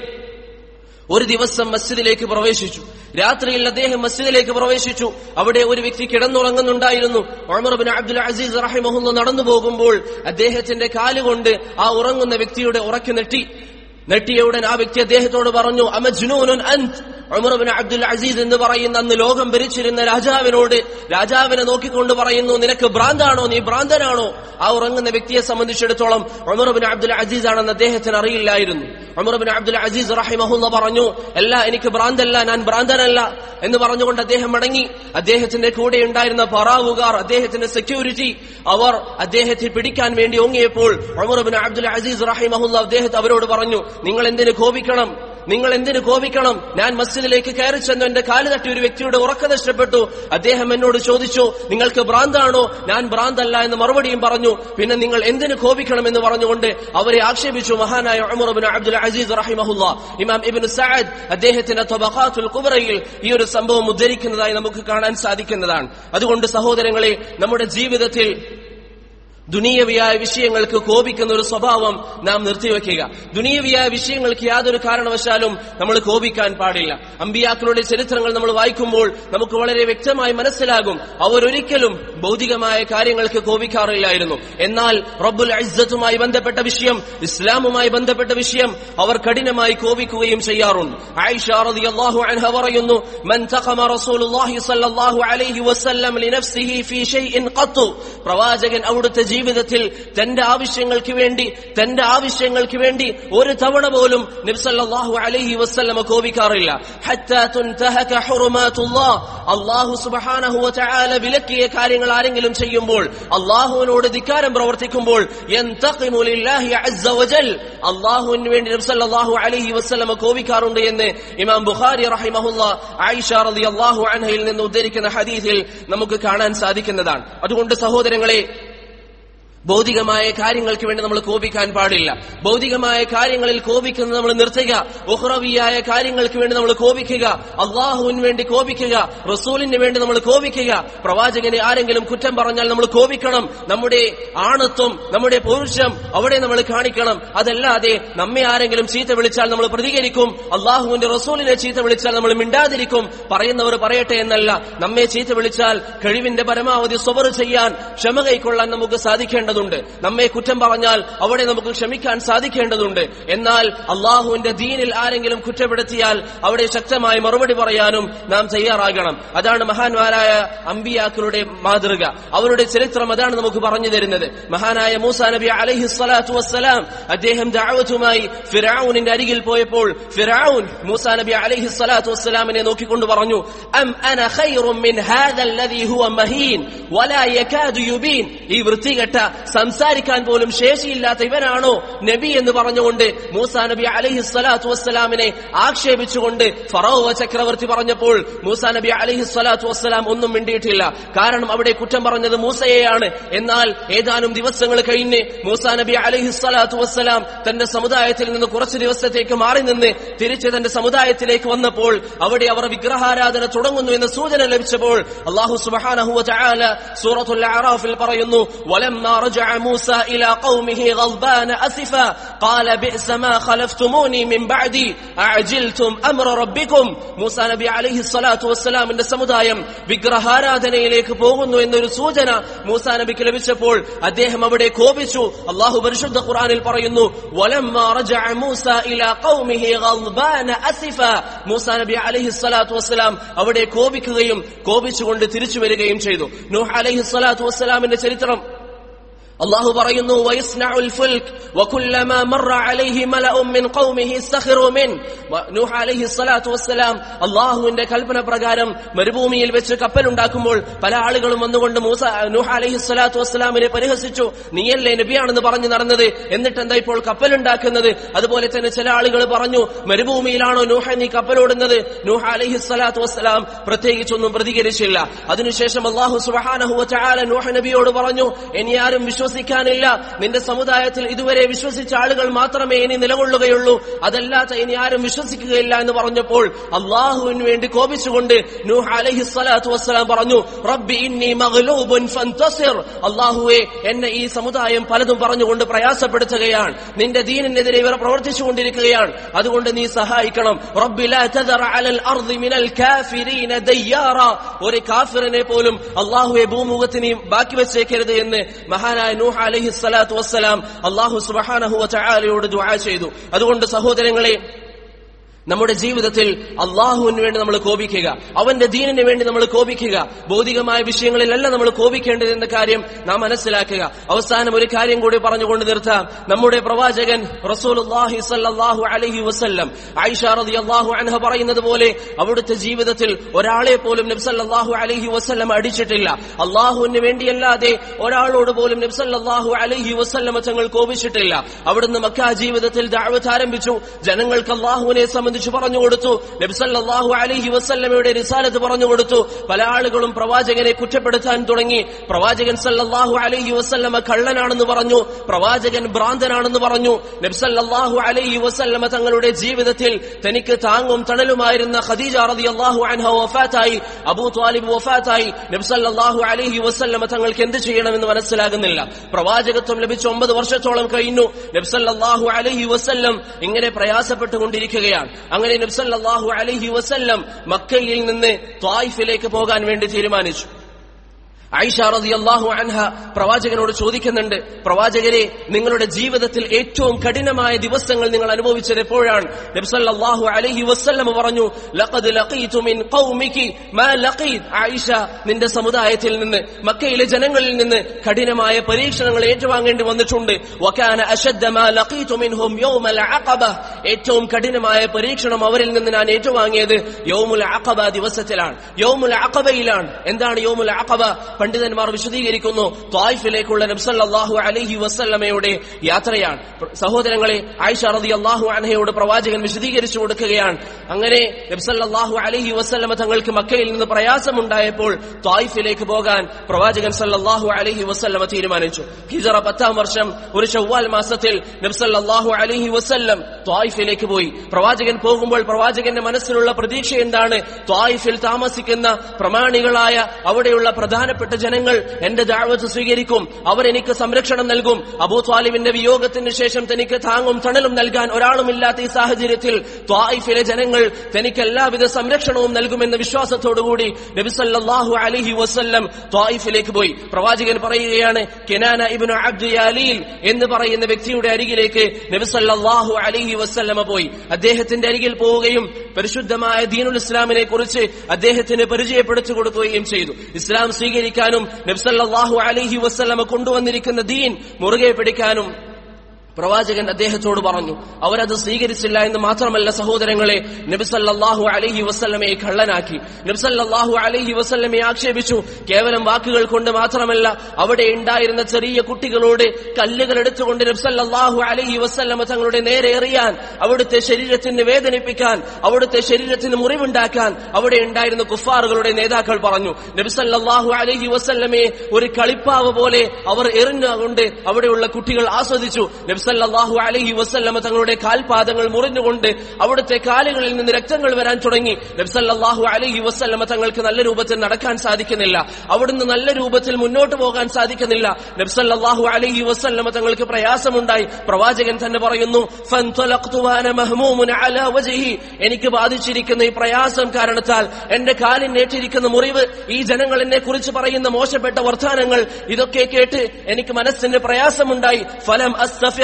ഒരു ദിവസം മസ്ജിദിലേക്ക് പ്രവേശിച്ചു രാത്രിയിൽ അദ്ദേഹം മസ്ജിദിലേക്ക് പ്രവേശിച്ചു അവിടെ ഒരു വ്യക്തി കിടന്നുറങ്ങുന്നുണ്ടായിരുന്നു ഒമർബിൻ അബ്ദുൽ അസീസ് റഹിമഹുല്ല നടന്നു പോകുമ്പോൾ അദ്ദേഹത്തിന്റെ കാലുകൊണ്ട് ആ ഉറങ്ങുന്ന വ്യക്തിയുടെ ഉറക്കി നെട്ടി നെട്ടിയ ഉടൻ ആ വ്യക്തി അദ്ദേഹത്തോട് പറഞ്ഞു അമജ്നൂനുൻ അന്ത് ഉമർബിൻ അബ്ദുൽ അസീസ് എന്ന് പറയുന്ന അന്ന് ലോകം ഭരിച്ചിരുന്ന രാജാവിനോട് രാജാവിനെ നോക്കിക്കൊണ്ട് പറയുന്നു നിനക്ക് ഭ്രാന്താണോ നീ ഭ്രാന്തനാണോ ആ ഉറങ്ങുന്ന വ്യക്തിയെ സംബന്ധിച്ചിടത്തോളം ഉമർബിൻ അബ്ദുൽ അസീസ് ആണെന്ന് അദ്ദേഹത്തിന് അറിയില്ലായിരുന്നു ഉമർബിൻ അബ്ദുൽ അസീസ് റഹിമഹുല്ല പറഞ്ഞു അല്ല എനിക്ക് ഭ്രാന്തല്ല ഞാൻ ഭ്രാന്തനല്ല എന്ന് പറഞ്ഞുകൊണ്ട് അദ്ദേഹം മടങ്ങി അദ്ദേഹത്തിന്റെ കൂടെ ഉണ്ടായിരുന്ന പറാവുകാർ അദ്ദേഹത്തിന്റെ സെക്യൂരിറ്റി അവർ അദ്ദേഹത്തെ പിടിക്കാൻ വേണ്ടി ഓങ്ങിയപ്പോൾ ഉമർബിൻ അബ്ദുൽ അസീസ് റഹിമഹുല്ല അദ്ദേഹത്തെ അവരോട് പറഞ്ഞു നിങ്ങൾ എന്തിന് കോപിക്കണം നിങ്ങൾ എന്തിന് കോപിക്കണം ഞാൻ മസ്ജിദിലേക്ക് കയറി ചെന്നു എന്റെ കാല് തട്ടി ഒരു വ്യക്തിയുടെ ഉറക്കം നഷ്ടപ്പെട്ടു അദ്ദേഹം എന്നോട് ചോദിച്ചു നിങ്ങൾക്ക് ഭ്രാന്താണോ ഞാൻ ഭ്രാന്തല്ല എന്ന് മറുപടിയും പറഞ്ഞു പിന്നെ നിങ്ങൾ എന്തിന് കോപിക്കണം എന്ന് പറഞ്ഞുകൊണ്ട് അവരെ ആക്ഷേപിച്ചു മഹാനായ ഉമർബിൻ അബ്ദുൽ അസീസ് റഹിമഹുല്ല ഇമാം ഇബിൻ സഅദ് അദ്ദേഹത്തിന്റെ തൊബഖാത്തുൽ കുബറയിൽ ഈ ഒരു സംഭവം ഉദ്ധരിക്കുന്നതായി നമുക്ക് കാണാൻ സാധിക്കുന്നതാണ് അതുകൊണ്ട് സഹോദരങ്ങളെ നമ്മുടെ ജീവിതത്തിൽ ദുനീയവിയായ വിഷയങ്ങൾക്ക് കോപിക്കുന്ന ഒരു സ്വഭാവം നാം നിർത്തിവെക്കുക ദുനീയവിയായ വിഷയങ്ങൾക്ക് യാതൊരു കാരണവശാലും നമ്മൾ കോപിക്കാൻ പാടില്ല അമ്പിയാക്കളുടെ ചരിത്രങ്ങൾ നമ്മൾ വായിക്കുമ്പോൾ നമുക്ക് വളരെ വ്യക്തമായി മനസ്സിലാകും അവരൊരിക്കലും ഭൗതികമായ കാര്യങ്ങൾക്ക് കോപിക്കാറില്ലായിരുന്നു എന്നാൽ റബ്ബുൽ ഇസ്സത്തുമായി ബന്ധപ്പെട്ട വിഷയം ഇസ്ലാമുമായി ബന്ധപ്പെട്ട വിഷയം അവർ കഠിനമായി കോപിക്കുകയും ചെയ്യാറുണ്ട് ആയിഷ റളിയല്ലാഹു അൻഹ പറയുന്നു മൻ തഖമ റസൂലുള്ളാഹി സ്വല്ലല്ലാഹു അലൈഹി വസല്ലം ലിനഫ്സിഹി ഫീ ഷൈഇൻ ഖത്തു പ്രവാചകൻ അവിടുത്തെ ജീവിതത്തിൽ തന്റെ ആവശ്യങ്ങൾക്ക് വേണ്ടി തന്റെ ആവശ്യങ്ങൾക്ക് വേണ്ടി ഒരു തവണ പോലും നബ്സല്ലാഹു അലൈഹി വസ്ല്ലമ കോപിക്കാറില്ല ഹത്താ തുൻതഹക ഹുറുമാതുല്ലാഹ് അല്ലാഹു സുബ്ഹാനഹു വതആല വിലക്കിയ കാര്യങ്ങൾ ആരെങ്കിലും ചെയ്യുമ്പോൾ അള്ളാഹുവിനോട് ധിക്കാരം പ്രവർത്തിക്കുമ്പോൾ യന്തഖിമു ലില്ലാഹി അസ്സ വജൽ അള്ളാഹുവിന് വേണ്ടി നബ്സല്ലാഹു അലൈഹി വസ്ല്ലമ കോപിക്കാറുണ്ട് എന്ന് ഇമാം ബുഖാരി റഹിമഹുല്ല ആയിഷ റളിയല്ലാഹു അൻഹയിൽ നിന്ന് ഉദ്ധരിക്കുന്ന ഹദീസിൽ നമുക്ക് കാണാൻ സാധിക്കുന്നതാണ് അതുകൊണ്ട് സഹോദരങ്ങളെ ഭൗതികമായ കാര്യങ്ങൾക്ക് വേണ്ടി നമ്മൾ കോപിക്കാൻ പാടില്ല ഭൗതികമായ കാര്യങ്ങളിൽ കോപിക്കുന്നത് നമ്മൾ നിർത്തുക ഉഹ്റവിയായ കാര്യങ്ങൾക്ക് വേണ്ടി നമ്മൾ കോപിക്കുക അള്ളാഹുവിന് വേണ്ടി കോപിക്കുക റസൂലിന് വേണ്ടി നമ്മൾ കോപിക്കുക പ്രവാചകനെ ആരെങ്കിലും കുറ്റം പറഞ്ഞാൽ നമ്മൾ കോപിക്കണം നമ്മുടെ ആണത്വം നമ്മുടെ പൗരുഷം അവിടെ നമ്മൾ കാണിക്കണം അതല്ലാതെ നമ്മെ ആരെങ്കിലും ചീത്ത വിളിച്ചാൽ നമ്മൾ പ്രതികരിക്കും അള്ളാഹുവിന്റെ റസൂലിനെ ചീത്ത വിളിച്ചാൽ നമ്മൾ മിണ്ടാതിരിക്കും പറയുന്നവർ പറയട്ടെ എന്നല്ല നമ്മെ ചീത്ത വിളിച്ചാൽ കഴിവിന്റെ പരമാവധി സ്വബർ ചെയ്യാൻ ക്ഷമ കൈക്കൊള്ളാൻ നമുക്ക് സാധിക്കേണ്ടതുണ്ട് നമ്മെ കുറ്റം പറഞ്ഞാൽ അവിടെ നമുക്ക് ക്ഷമിക്കാൻ സാധിക്കേണ്ടതുണ്ട് എന്നാൽ അള്ളാഹുവിന്റെ ദീനിൽ ആരെങ്കിലും കുറ്റപ്പെടുത്തിയാൽ അവിടെ ശക്തമായി മറുപടി പറയാനും നാം തയ്യാറാകണം അതാണ് മഹാന്മാരായ അമ്പിയാക്കളുടെ മാതൃക അവരുടെ ചരിത്രം അതാണ് നമുക്ക് പറഞ്ഞു തരുന്നത് മഹാനായ മൂസ നബി അലൈഹി സ്വലാത്തു വസ്സലാം അദ്ദേഹം ദാവത്തുമായി ഫിറാവുനിന്റെ അരികിൽ പോയപ്പോൾ ഫിറാവുൻ മൂസ നബി അലൈഹി സ്വലാത്തു വസ്സലാമിനെ നോക്കിക്കൊണ്ട് പറഞ്ഞു അം അന ഖൈറും മിൻ ഹാദൽ ലദീ ഹുവ മഹീൻ വലാ യകാദു യുബീൻ ഈ വൃത്തികെട്ട സംസാരിക്കാൻ പോലും ശേഷിയില്ലാത്ത ഇവനാണോ നബി എന്ന് പറഞ്ഞുകൊണ്ട് മൂസ നബി അലൈഹി സ്വലാത്തു വസ്സലാമിനെ ആക്ഷേപിച്ചുകൊണ്ട് ഫറോവ ചക്രവർത്തി പറഞ്ഞപ്പോൾ മൂസ നബി അലൈഹി സ്വലാത്തു വസ്സലാം ഒന്നും മിണ്ടിയിട്ടില്ല കാരണം അവിടെ കുറ്റം പറഞ്ഞത് മൂസയെയാണ് എന്നാൽ ഏതാനും ദിവസങ്ങൾ കഴിഞ്ഞ് മൂസ നബി അലൈഹി സ്വലാത്തു വസ്സലാം തന്റെ സമുദായത്തിൽ നിന്ന് കുറച്ച് ദിവസത്തേക്ക് മാറി നിന്ന് തിരിച്ച് തന്റെ സമുദായത്തിലേക്ക് വന്നപ്പോൾ അവിടെ അവർ വിഗ്രഹാരാധന തുടങ്ങുന്നു എന്ന സൂചന ലഭിച്ചപ്പോൾ അള്ളാഹു സുബ്ഹാനഹു വതആല സൂറത്തുൽ അറാഫിൽ പറയുന്നു ولما رجع موسى إلى قومه غضبان أسفا قال بئس ما خلفتموني من بعدي أعجلتم أمر ربكم മൂസാ നബി അലൈഹി സ്വലാത്തു വസ്സലാമിന്റെ സമുദായം വിഗ്രഹാരാധനയിലേക്ക് പോകുന്നു എന്നൊരു സൂചന മൂസാ നബിക്ക് ലഭിച്ചപ്പോൾ അദ്ദേഹം അവിടെ കോപിച്ചു അള്ളാഹു പരിശുദ്ധ ഖുർആനിൽ പറയുന്നു وَلَمَّا رَجَعَ مُوسَى إِلَى قَوْمِهِ غَضْبَانَ أَسِفًا മൂസാ നബി അലൈഹി സ്വലാത്തു വസ്സലാം അവിടെ കോപിക്കുകയും കോപിച്ചുകൊണ്ട് തിരിച്ചു വരികയും ചെയ്തു നൂഹ് അലൈഹി സ്വലാത്തു വസ്സലാമിന്റെ ചരിത്രം അള്ളാഹു പറയുന്നു വയസ്നഉൽ ഫുൽക് വകുല്ലമാ മറ അലൈഹി മലഉം മിൻ ഖൗമിഹി ഇസ്തഖിറു മിൻ നൂഹ് അലൈഹി സ്വലാത്തു വസ്സലാം അള്ളാഹുവിന്റെ കൽപ്പന പ്രകാരം മരുഭൂമിയിൽ വെച്ച് കപ്പലുണ്ടാക്കുമ്പോൾ പല ആളുകളും വന്നുകൊണ്ട് മൂസ നൂഹ് അലൈഹി സ്വലാത്തു വസ്സലാമിനെ പരിഹസിച്ചു നീയല്ലേ നബിയാണെന്ന് പറഞ്ഞു നടന്നത് എന്നിട്ട് എന്താ ഇപ്പോൾ കപ്പലുണ്ടാക്കുന്നത് അതുപോലെ തന്നെ ചില ആളുകൾ പറഞ്ഞു മരുഭൂമിയിലാണോ നൂഹ നീ കപ്പലോടുന്നത് നൂഹ അലൈഹി സ്വലാത്തു വസ്സലാം പ്രത്യേകിച്ചൊന്നും പ്രതികരിച്ചില്ല അതിനുശേഷം അള്ളാഹു സുബഹാനഹു ചാല നൂഹ നബിയോട് പറഞ്ഞു ഇനി ആരും വിശ്വസിക്കാനില്ല നിന്റെ സമുദായത്തിൽ ഇതുവരെ വിശ്വസിച്ച ആളുകൾ മാത്രമേ ഇനി നിലകൊള്ളുകയുള്ളൂ അതല്ലാത്ത ഇനി ആരും വിശ്വസിക്കുകയില്ല എന്ന് പറഞ്ഞപ്പോൾ അള്ളാഹുവിന് വേണ്ടി കോപിച്ചുകൊണ്ട് നൂഹ് അലൈഹി സ്വലാത്തു വസ്സലാം പറഞ്ഞു റബ്ബി ഇന്നി മഗ്ലൂബുൻ ഫന്തസിർ അള്ളാഹുവെ എന്നെ ഈ സമുദായം പലതും പറഞ്ഞുകൊണ്ട് പ്രയാസപ്പെടുത്തുകയാണ് നിന്റെ ദീനിനെതിരെ ഇവർ പ്രവർത്തിച്ചുകൊണ്ടിരിക്കുകയാണ് അതുകൊണ്ട് നീ സഹായിക്കണം റബ്ബി ലാ തദർ അലൽ അർദി മിനൽ കാഫിരീന ദയ്യാറ ഒരു കാഫിറിനെ പോലും അള്ളാഹുവെ ഭൂമുഖത്തിന് ബാക്കി വെച്ചേക്കരുത് എന്ന് മഹാനായ നൂഹ് അലൈഹി സ്വലാത്തു വസ്സലാം അള്ളാഹു സുബഹാനഹു വതആലയോട് ദുആ ചെയ്തു അതുകൊണ്ട് സഹോദരങ്ങളെ നമ്മുടെ ജീവിതത്തിൽ അള്ളാഹുവിന് വേണ്ടി നമ്മൾ കോപിക്കുക അവന്റെ ദീനിന് വേണ്ടി നമ്മൾ കോപിക്കുക ഭൗതികമായ വിഷയങ്ങളിലല്ല നമ്മൾ കോപിക്കേണ്ടത് എന്ന കാര്യം നാം മനസ്സിലാക്കുക അവസാനം ഒരു കാര്യം കൂടി പറഞ്ഞുകൊണ്ട് നിർത്താം നമ്മുടെ പ്രവാചകൻ റസൂലുള്ളാഹി സല്ലല്ലാഹു അലൈഹി വസല്ലം ആയിഷ റളിയല്ലാഹു അൻഹ പറയുന്നത് പോലെ അവിടുത്തെ ജീവിതത്തിൽ ഒരാളെ പോലും നബി സല്ലല്ലാഹു അലൈഹി വസല്ലം അടിച്ചിട്ടില്ല അള്ളാഹുവിന് വേണ്ടിയല്ലാതെ ഒരാളോട് പോലും നബി സല്ലല്ലാഹു അലൈഹി വസല്ലം തങ്ങൾ കോപിച്ചിട്ടില്ല അവിടുന്ന് മക്ക ജീവിതത്തിൽ ദഅവത്ത് ആരംഭിച്ചു ജനങ്ങൾക്ക് അള്ളാഹുവിനെ സംബന്ധിച്ച് പറഞ്ഞു കൊടുത്തു നബ്സല്ലാഹു അലഹി വസ്ല്ലമയുടെ റിസാലത്ത് പറഞ്ഞു കൊടുത്തു പല ആളുകളും പ്രവാചകനെ കുറ്റപ്പെടുത്താൻ തുടങ്ങി പ്രവാചകൻ സല്ലല്ലാഹു അലൈഹി വസല്ലമ കള്ളനാണെന്ന് പറഞ്ഞു പ്രവാചകൻ ഭ്രാന്തനാണെന്ന് പറഞ്ഞു നബ്സല്ലാഹു അലൈഹി വസല്ലമ തങ്ങളുടെ ജീവിതത്തിൽ തനിക്ക് താങ്ങും തണലുമായിരുന്ന ഖദീജ റളിയല്ലാഹു അൻഹ വഫാത്തായി അബൂ ത്വാലിബ് വഫാത്തായി നബ്സല്ലാഹു അലൈഹി വസല്ലമ തങ്ങൾക്ക് എന്ത് ചെയ്യണമെന്ന് മനസ്സിലാകുന്നില്ല പ്രവാചകത്വം ലഭിച്ച ഒമ്പത് വർഷത്തോളം കഴിഞ്ഞു നബ്സല്ലാഹു അലൈഹി വസല്ലം ഇങ്ങനെ പ്രയാസപ്പെട്ടുകൊണ്ടിരിക്കുകയാണ് അങ്ങനെ നബ്സല്ലാഹു അലൈഹി വസല്ലം മക്കയിൽ നിന്ന് ത്വായിഫിലേക്ക് പോകാൻ വേണ്ടി തീരുമാനിച്ചു ഐഷ റളിയല്ലാഹു അൻഹ പ്രവാചകനോട് ചോദിക്കുന്നുണ്ട് പ്രവാചകരെ നിങ്ങളുടെ ജീവിതത്തിൽ ഏറ്റവും കഠിനമായ ദിവസങ്ങൾ നിങ്ങൾ അനുഭവിച്ചത് എപ്പോഴാണ് നബി സല്ലല്ലാഹു അലൈഹി വസല്ലം പറഞ്ഞു ലഖദ് ലഖീതു മിൻ ഖൗമികി മാ ലഖീത് ആയിഷ നിന്റെ സമുദായത്തിൽ നിന്ന് മക്കയിലെ ജനങ്ങളിൽ നിന്ന് കഠിനമായ പരീക്ഷണങ്ങൾ ഏറ്റുവാങ്ങേണ്ടി വന്നിട്ടുണ്ട് വകാന അശദ്ദ മാ ലഖീതു മിൻഹും യൗമൽ അഖബ ഏറ്റവും കഠിനമായ പരീക്ഷണം അവരിൽ നിന്ന് ഞാൻ ഏറ്റുവാങ്ങിയത് യൗമുൽ അഖബ ദിവസത്തിലാണ് യൗമുൽ അഖബയിലാണ് എന്താണ് യൗമുൽ അഖബ പണ്ഡിതന്മാർ വിശദീകരിക്കുന്നു ത്വായിഫിലേക്കുള്ള നബ്സല്ലാഹു അലഹി വസ്ല്ലമയുടെ യാത്രയാണ് സഹോദരങ്ങളെ ആയിഷ റതി അള്ളാഹു അനഹയോട് പ്രവാചകൻ വിശദീകരിച്ചു കൊടുക്കുകയാണ് അങ്ങനെ നബ്സല്ലാഹു അലഹി വസ്ല്ലമ തങ്ങൾക്ക് മക്കയിൽ നിന്ന് പ്രയാസമുണ്ടായപ്പോൾ ത്വായിഫിലേക്ക് പോകാൻ പ്രവാചകൻ സല്ലാഹു അലഹി വസ്ല്ലമ തീരുമാനിച്ചു ഹിജറ പത്താം വർഷം ഒരു ചൊവ്വാൽ മാസത്തിൽ നബ്സല്ലാഹു അലഹി വസ്ല്ലം ത്വായിഫിലേക്ക് പോയി പ്രവാചകൻ പോകുമ്പോൾ പ്രവാചകന്റെ മനസ്സിലുള്ള പ്രതീക്ഷ എന്താണ് ത്വായിഫിൽ താമസിക്കുന്ന പ്രമാണികളായ അവിടെയുള്ള പ്രധാനപ്പെട്ട ജനങ്ങൾ എന്റെ ദാവത്ത് സ്വീകരിക്കും അവരെനിക്ക് സംരക്ഷണം നൽകും അബൂ ത്വാലിബിന്റെ വിയോഗത്തിന് ശേഷം തനിക്ക് താങ്ങും തണലും നൽകാൻ ഒരാളുമില്ലാത്ത ഈ സാഹചര്യത്തിൽ ത്വായിഫിലെ ജനങ്ങൾ തനിക്ക് എല്ലാവിധ സംരക്ഷണവും നൽകുമെന്ന വിശ്വാസത്തോടുകൂടി നബിസല്ലാഹു അലഹി വസ്ല്ലം ത്വായിഫിലേക്ക് പോയി പ്രവാചകൻ പറയുകയാണ് കെനാന ഇബിന് അബ്ദു യാലീൽ എന്ന് പറയുന്ന വ്യക്തിയുടെ അരികിലേക്ക് നബിസല്ലാഹു അലഹി വസ്ല്ലമ പോയി അദ്ദേഹത്തിന്റെ അരികിൽ പോവുകയും പരിശുദ്ധമായ ദീനുൽ ഇസ്ലാമിനെ കുറിച്ച് അദ്ദേഹത്തിന് പരിചയപ്പെടുത്തി കൊടുക്കുകയും ചെയ്തു ഇസ്ലാം സ്വീകരിക്കാനും നബ്സല്ലാഹു അലഹി വസ്ലമ കൊണ്ടുവന്നിരിക്കുന്ന ദീൻ മുറുകെ പിടിക്കാനും പ്രവാചകൻ അദ്ദേഹത്തോട് പറഞ്ഞു അവരത് സ്വീകരിച്ചില്ല എന്ന് മാത്രമല്ല സഹോദരങ്ങളെ നബിസല്ലാഹു അലഹി വസ്ല്ലമയെ കള്ളനാക്കി നബിസല്ലാഹു അലഹി വസ്ല്ലമയെ ആക്ഷേപിച്ചു കേവലം വാക്കുകൾ കൊണ്ട് മാത്രമല്ല അവിടെ ഉണ്ടായിരുന്ന ചെറിയ കുട്ടികളോട് കല്ലുകൾ എടുത്തുകൊണ്ട് നബ്സല്ലാഹു അലഹി വസ്ല്ലമ തങ്ങളുടെ നേരെ എറിയാൻ അവിടുത്തെ ശരീരത്തിന് വേദനിപ്പിക്കാൻ അവിടുത്തെ ശരീരത്തിന് മുറിവുണ്ടാക്കാൻ അവിടെ ഉണ്ടായിരുന്ന കുഫാറുകളുടെ നേതാക്കൾ പറഞ്ഞു നബിസല്ലാഹു അലഹി വസ്ല്ലമയെ ഒരു കളിപ്പാവ് പോലെ അവർ എറിഞ്ഞുകൊണ്ട് അവിടെയുള്ള കുട്ടികൾ ആസ്വദിച്ചു നബ്സല്ലാഹു അലഹി വസ്ല്ലമ തങ്ങളുടെ കാൽപാദങ്ങൾ മുറിഞ്ഞുകൊണ്ട് അവിടുത്തെ കാലുകളിൽ നിന്ന് രക്തങ്ങൾ വരാൻ തുടങ്ങി നബ്സല്ലാഹു അലഹി വസ്ല്ലമ തങ്ങൾക്ക് നല്ല രൂപത്തിൽ നടക്കാൻ സാധിക്കുന്നില്ല അവിടുന്ന് നല്ല രൂപത്തിൽ മുന്നോട്ട് പോകാൻ സാധിക്കുന്നില്ല നബ്സല്ലാഹു അലഹി വസ്ല്ലമ തങ്ങൾക്ക് പ്രയാസമുണ്ടായി പ്രവാചകൻ തന്നെ പറയുന്നു "ഫൻതലഖ്തു വഅന മഹ്മൂമുൻ അലാ വജ്ഹി." എനിക്ക് ബാധിച്ചിരിക്കുന്ന ഈ പ്രയാസം കാരണത്താൽ എന്റെ കാലിനേറ്റിരിക്കുന്ന മുറിവ് ഈ ജനങ്ങൾ എന്നെ കുറിച്ച് പറയുന്ന മോശപ്പെട്ട വർത്താനങ്ങൾ ഇതൊക്കെ കേട്ട് എനിക്ക് മനസ്സിന് പ്രയാസമുണ്ടായി ഫലം അസ്തഫിഖ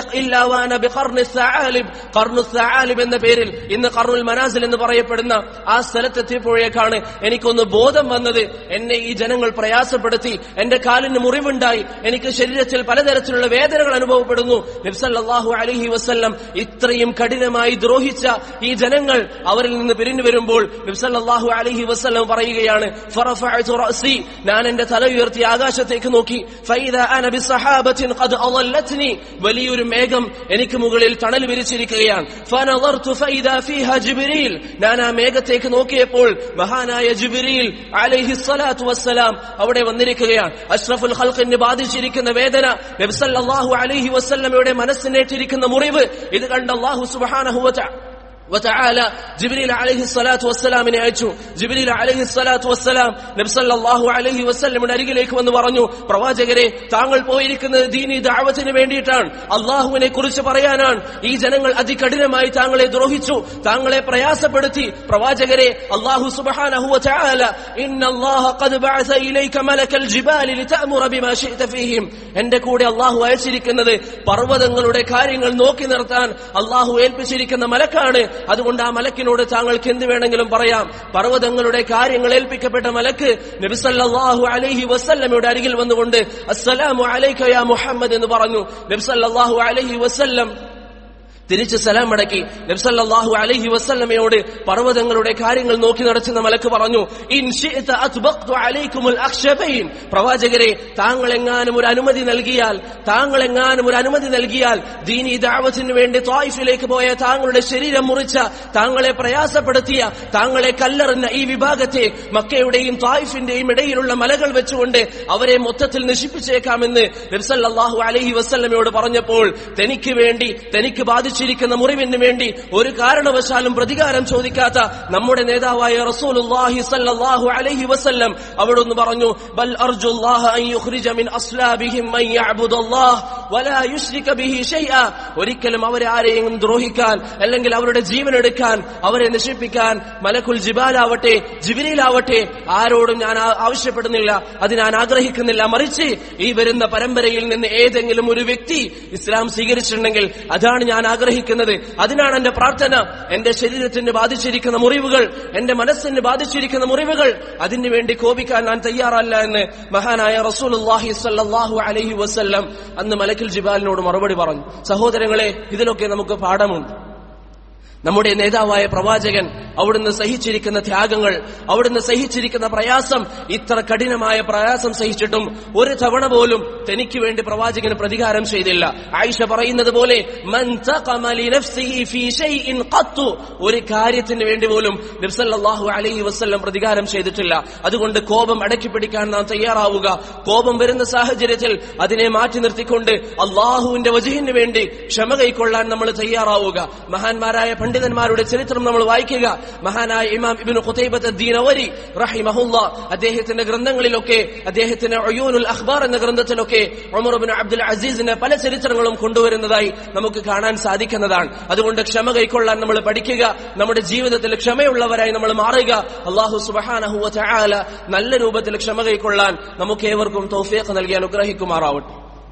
അൻതലിഖ് ഇല്ലാ വഅന ബിഖർനി സആലിബ് ഖർനു സആലിബ് എന്ന പേരിൽ ഇന്ന് ഖർനുൽ മനാസിൽ എന്ന് പറയപ്പെടുന്ന ആ സ്ഥലത്തെത്തിയപ്പോഴേക്കാണ് എനിക്കൊന്ന് ബോധം വന്നത് എന്നെ ഈ ജനങ്ങൾ പ്രയാസപ്പെടുത്തി എന്റെ കാലിന് മുറിവുണ്ടായി എനിക്ക് ശരീരത്തിൽ പലതരത്തിലുള്ള വേദനകൾ അനുഭവപ്പെടുന്നു നബ്സല്ലാഹു അലഹി വസ്ല്ലം ഇത്രയും കഠിനമായി ദ്രോഹിച്ച ഈ ജനങ്ങൾ അവരിൽ നിന്ന് പിരിഞ്ഞു വരുമ്പോൾ നബ്സല്ലാഹു അലഹി വസ്ല്ലം പറയുകയാണ് ഫറഫഅതു റഅസി ഞാൻ എന്റെ തല ഉയർത്തി ആകാശത്തേക്ക് നോക്കി ഫൈദ അന ബിസ്സഹാബത്തിൻ ഖദ് അളല്ലത്നി വലിയൊരു മേഘം എനിക്ക് മുകളിൽ തണൽ വിരിച്ചിരിക്കുകയാണ് ഫനദർതു ഫൈദ ഫീഹ ജിബ്രീൽ ഞാൻ ആ മേഘത്തേക്ക് നോക്കിയപ്പോൾ മഹാനായ ജിബ്രീൽ അലൈഹി സ്വലാത്തു വസ്സലാം അവിടെ വന്നിരിക്കുകയാണ് അഷ്റഫുൽ ഖൽഖിന് ബാധിച്ചിരിക്കുന്ന വേദന നബ്സല്ലാഹു അലൈഹി വസ്ല്ലമയുടെ മനസ്സിനേറ്റിരിക്കുന്ന മുറിവ് ഇത് കണ്ട് അള്ളാഹു സുബ്ഹാനഹു വ وتعالى جبريل عليه الصلاة والسلام അയച്ചു ജിബ്രീൽ അലൈഹി സ്വലാത്തു വസ്സലാം നബി സല്ലല്ലാഹു അലൈഹി വസല്ലമിന്റെ അരികിലേക്ക് വന്ന് പറഞ്ഞു പ്രവാചകരെ താങ്കൾ പോയിരിക്കുന്നത് ദീനി ദഅവത്തിന് വേണ്ടിയിട്ടാണ് അള്ളാഹുവിനെ കുറിച്ച് പറയാനാണ് ഈ ജനങ്ങൾ അതികഠിനമായി താങ്കളെ ദ്രോഹിച്ചു താങ്കളെ പ്രയാസപ്പെടുത്തി പ്രവാചകരെ അള്ളാഹു സുബ്ഹാനഹു വതആല ഇന്നല്ലാഹ ഖദ് ബഅസ ഇലൈക മലക്കൽ ജിബാലി ലിതഅമുറ ബിമാ ശിഅത ഫീഹിം എന്റെ കൂടെ അള്ളാഹു അയച്ചിരിക്കുന്നത് പർവ്വതങ്ങളുടെ കാര്യങ്ങൾ നോക്കി നിർത്താൻ അള്ളാഹു ഏൽപ്പിച്ചിരിക്കുന്ന മലക്കാണ് അതുകൊണ്ട് ആ മലക്കിനോട് താങ്കൾക്ക് എന്ത് വേണമെങ്കിലും പറയാം പർവ്വതങ്ങളുടെ കാര്യങ്ങൾ ഏൽപ്പിക്കപ്പെട്ട മലക്ക് നബിസല്ലാഹു അലൈഹി വസല്ലമയുടെ അരികിൽ വന്നുകൊണ്ട് അസ്സലാമു അലൈക യാ മുഹമ്മദ് എന്ന് പറഞ്ഞു നബിസല്ലാഹു അലൈഹി വസല്ലം തിരിച്ച് സലാം മടക്കി നബ്സല്ലാഹു അലൈഹി വസല്ലമയോട് പർവ്വതങ്ങളുടെ കാര്യങ്ങൾ നോക്കി നടത്തുന്ന മലക്ക് പറഞ്ഞു ഇൻ ശിഅത അത്ബഖ്തു അലൈക്കുമുൽ അഖ്ശബൈൻ പ്രവാചകരെ താങ്കൾ എങ്ങാനും ഒരു അനുമതി നൽകിയാൽ താങ്കൾ എങ്ങാനും ഒരു അനുമതി നൽകിയാൽ ദീനി ദഅവത്തിന് വേണ്ടി ത്വായിഫിലേക്ക് പോയ താങ്കളുടെ ശരീരം മുറിച്ച താങ്കളെ പ്രയാസപ്പെടുത്തിയ താങ്കളെ കല്ലെറിഞ്ഞ ഈ വിഭാഗത്തെ മക്കയുടെയും ത്വായിഫിന്റെയും ഇടയിലുള്ള മലകൾ വെച്ചുകൊണ്ട് അവരെ മൊത്തത്തിൽ നശിപ്പിച്ചേക്കാമെന്ന് നബ്സല്ലാഹു അലൈഹി വസല്ലമയോട് പറഞ്ഞപ്പോൾ തനിക്ക് വേണ്ടി തനിക്ക് ബാധിച്ചു ബാധിച്ചിരിക്കുന്ന മുറിവിന് വേണ്ടി ഒരു കാരണവശാലും പ്രതികാരം ചോദിക്കാത്ത നമ്മുടെ നേതാവായ റസൂലുള്ളാഹി സല്ലല്ലാഹു അലൈഹി വസല്ലം അവിടുന്ന് പറഞ്ഞു ബൽ അർജുല്ലാഹ അൻ യുഖ്രിജ മിൻ അസ്ലാബിഹിം മൻ യഅബുദുല്ലാഹ് വലാ യുശ്രിക ബിഹി ഷൈഅ ഒരിക്കലും അവരെ ആരെയും ദ്രോഹിക്കാൻ അല്ലെങ്കിൽ അവരുടെ ജീവൻ എടുക്കാൻ അവരെ നശിപ്പിക്കാൻ മലക്കുൽ ജിബാലാവട്ടെ ജിബിരിയിലാവട്ടെ ആരോടും ഞാൻ ആ- ആവശ്യപ്പെടുന്നില്ല അത് ഞാൻ ആഗ്രഹിക്കുന്നില്ല മറിച്ച് ഈ വരുന്ന പരമ്പരയിൽ നിന്ന് ഏതെങ്കിലും ഒരു വ്യക്തി ഇസ്ലാം സ്വീകരിച്ചിട്ടുണ്ടെങ്കിൽ അതാണ് ഞാൻ ആഗ്രഹിക്കുന്നത് അതിനാണ് എന്റെ പ്രാർത്ഥന എന്റെ ശരീരത്തിന് ബാധിച്ചിരിക്കുന്ന മുറിവുകൾ എന്റെ മനസ്സിന് ബാധിച്ചിരിക്കുന്ന മുറിവുകൾ അതിനു വേണ്ടി കോപിക്കാൻ ഞാൻ തയ്യാറല്ല എന്ന് മഹാനായ റസൂലുള്ളാഹി സ്വല്ലല്ലാഹു അലൈഹി വസല്ലം അന്ന് മലക്കിൽ ജിബാലിനോട് മറുപടി പറഞ്ഞു സഹോദരങ്ങളെ ഇതിലൊക്കെ നമുക്ക് പാഠമുണ്ട് നമ്മുടെ നേതാവായ പ്രവാചകൻ അവിടുന്ന് സഹിച്ചിരിക്കുന്ന ത്യാഗങ്ങൾ അവിടുന്ന് സഹിച്ചിരിക്കുന്ന പ്രയാസം ഇത്ര കഠിനമായ പ്രയാസം സഹിച്ചിട്ടും ഒരു തവണ പോലും തനിക്ക് വേണ്ടി പ്രവാചകന് പ്രതികാരം ചെയ്തില്ല ആയിഷ പറയുന്നത് പോലെ "മൻ തഖമ ലിനഫ്സിഹി ഫീ ശൈഇൻ ഖത്തു" ഒരു കാര്യത്തിന് വേണ്ടി പോലും നബ്സല്ലാഹു അലൈഹി വസല്ലം പ്രതികാരം ചെയ്തിട്ടില്ല അതുകൊണ്ട് കോപം അടക്കി പിടിക്കാൻ നാം തയ്യാറാവുക കോപം വരുന്ന സാഹചര്യത്തിൽ അതിനെ മാറ്റി നിർത്തിക്കൊണ്ട് അള്ളാഹുവിന്റെ വജഹിന് വേണ്ടി ക്ഷമ കൈക്കൊള്ളാൻ നമ്മൾ തയ്യാറാവുക മഹാന്മാരായ പണ്ഡിതന്മാരുടെ ചരിത്രം നമ്മൾ വായിക്കുക മഹാനായ ഇമാം ഇബ്നു ഖുതൈബത്ത് ദീനവരി റഹിമഹുല്ല അദ്ദേഹത്തിന്റെ ഗ്രന്ഥങ്ങളിലൊക്കെ അദ്ദേഹത്തിന്റെ ഒയൂനുൽ അഖ്ബാർ എന്ന ഗ്രന്ഥത്തിലൊക്കെ ഉമർ ഇബ്നു അബ്ദുൽ അസീസിന്റെ പല ചരിത്രങ്ങളും കൊണ്ടുവരുന്നതായി നമുക്ക് കാണാൻ സാധിക്കുന്നതാണ് അതുകൊണ്ട് ക്ഷമ കൈക്കൊള്ളാൻ നമ്മൾ പഠിക്കുക നമ്മുടെ ജീവിതത്തിൽ ക്ഷമയുള്ളവരായി നമ്മൾ മാറുക അള്ളാഹു സുബ്ഹാനഹു വ തആല നല്ല രൂപത്തിൽ ക്ഷമ കൈക്കൊള്ളാൻ നമുക്ക് ഏവർക്കും തൗഫീഖ് നൽകി അനുഗ്രഹിക്കുമാറാവട്ടെ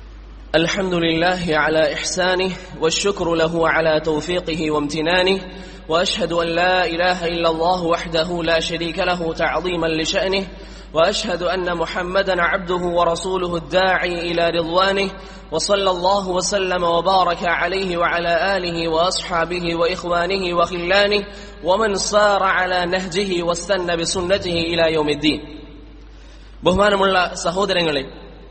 الحمد لله على إحسانه والشكر له على توفيقه وامتنانه وأشهد أن لا إله إلا الله وحده لا شريك له تعظيما لشأنه وأشهد أن محمدا عبده ورسوله الداعي إلى رضوانه وصلى الله وسلم وبارك عليه وعلى آله وأصحابه وإخوانه وخلانه ومن صار على نهجه واستنى بسنته إلى يوم الدين ബഹുമാനമുള്ള സഹോദരങ്ങളെ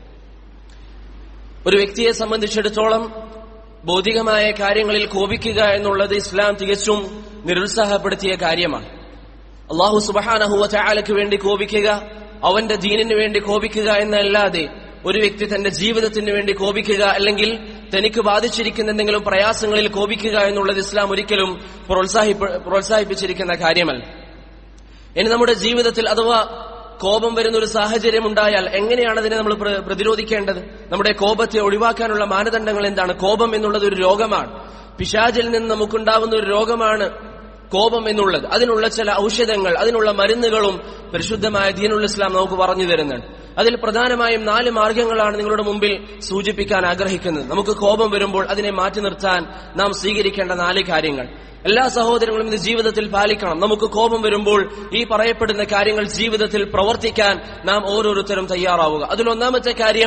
ഒരു വ്യക്തിയെ സംബന്ധിച്ചിടത്തോളം ഭൗതികമായ കാര്യങ്ങളിൽ കോപിക്കുക എന്നുള്ളത് ഇസ്ലാം തികച്ചും നിരുത്സാഹപ്പെടുത്തിയ കാര്യമാണ് അള്ളാഹു സുബഹാനഹുവ ചായാലയ്ക്ക് വേണ്ടി കോപിക്കുക അവന്റെ ദീനിന് വേണ്ടി കോപിക്കുക എന്നല്ലാതെ ഒരു വ്യക്തി തന്റെ ജീവിതത്തിന് വേണ്ടി കോപിക്കുക അല്ലെങ്കിൽ തനിക്ക് ബാധിച്ചിരിക്കുന്ന എന്തെങ്കിലും പ്രയാസങ്ങളിൽ കോപിക്കുക എന്നുള്ളത് ഇസ്ലാം ഒരിക്കലും പ്രോത്സാഹിപ്പ പ്രോത്സാഹിപ്പിച്ചിരിക്കുന്ന കാര്യമല്ല ഇനി നമ്മുടെ ജീവിതത്തിൽ അഥവാ കോപം വരുന്ന ഒരു സാഹചര്യം ഉണ്ടായാൽ എങ്ങനെയാണ് അതിനെ നമ്മൾ പ്ര- പ്രതിരോധിക്കേണ്ടത് നമ്മുടെ കോപത്തെ ഒഴിവാക്കാനുള്ള മാനദണ്ഡങ്ങൾ എന്താണ് കോപം എന്നുള്ളത് ഒരു രോഗമാണ് പിശാചിൽ നിന്ന് നമുക്കുണ്ടാവുന്ന ഒരു രോഗമാണ് കോപം എന്നുള്ളത് അതിനുള്ള ചില ഔഷധങ്ങൾ അതിനുള്ള മരുന്നുകളും പരിശുദ്ധമായ ദീനുൽ ഇസ്ലാം നമുക്ക് പറഞ്ഞു തരുന്നുണ്ട് അതിൽ പ്രധാനമായും നാല് മാർഗങ്ങളാണ് നിങ്ങളുടെ മുമ്പിൽ സൂചിപ്പിക്കാൻ ആഗ്രഹിക്കുന്നത് നമുക്ക് കോപം വരുമ്പോൾ അതിനെ മാറ്റി നിർത്താൻ നാം സ്വീകരിക്കേണ്ട നാല് കാര്യങ്ങൾ എല്ലാ സഹോദരങ്ങളും ഇത് ജീവിതത്തിൽ പാലിക്കണം നമുക്ക് കോപം വരുമ്പോൾ ഈ പറയപ്പെടുന്ന കാര്യങ്ങൾ ജീവിതത്തിൽ പ്രവർത്തിക്കാൻ നാം ഓരോരുത്തരും തയ്യാറാവുക അതിലൊന്നാമത്തെ കാര്യം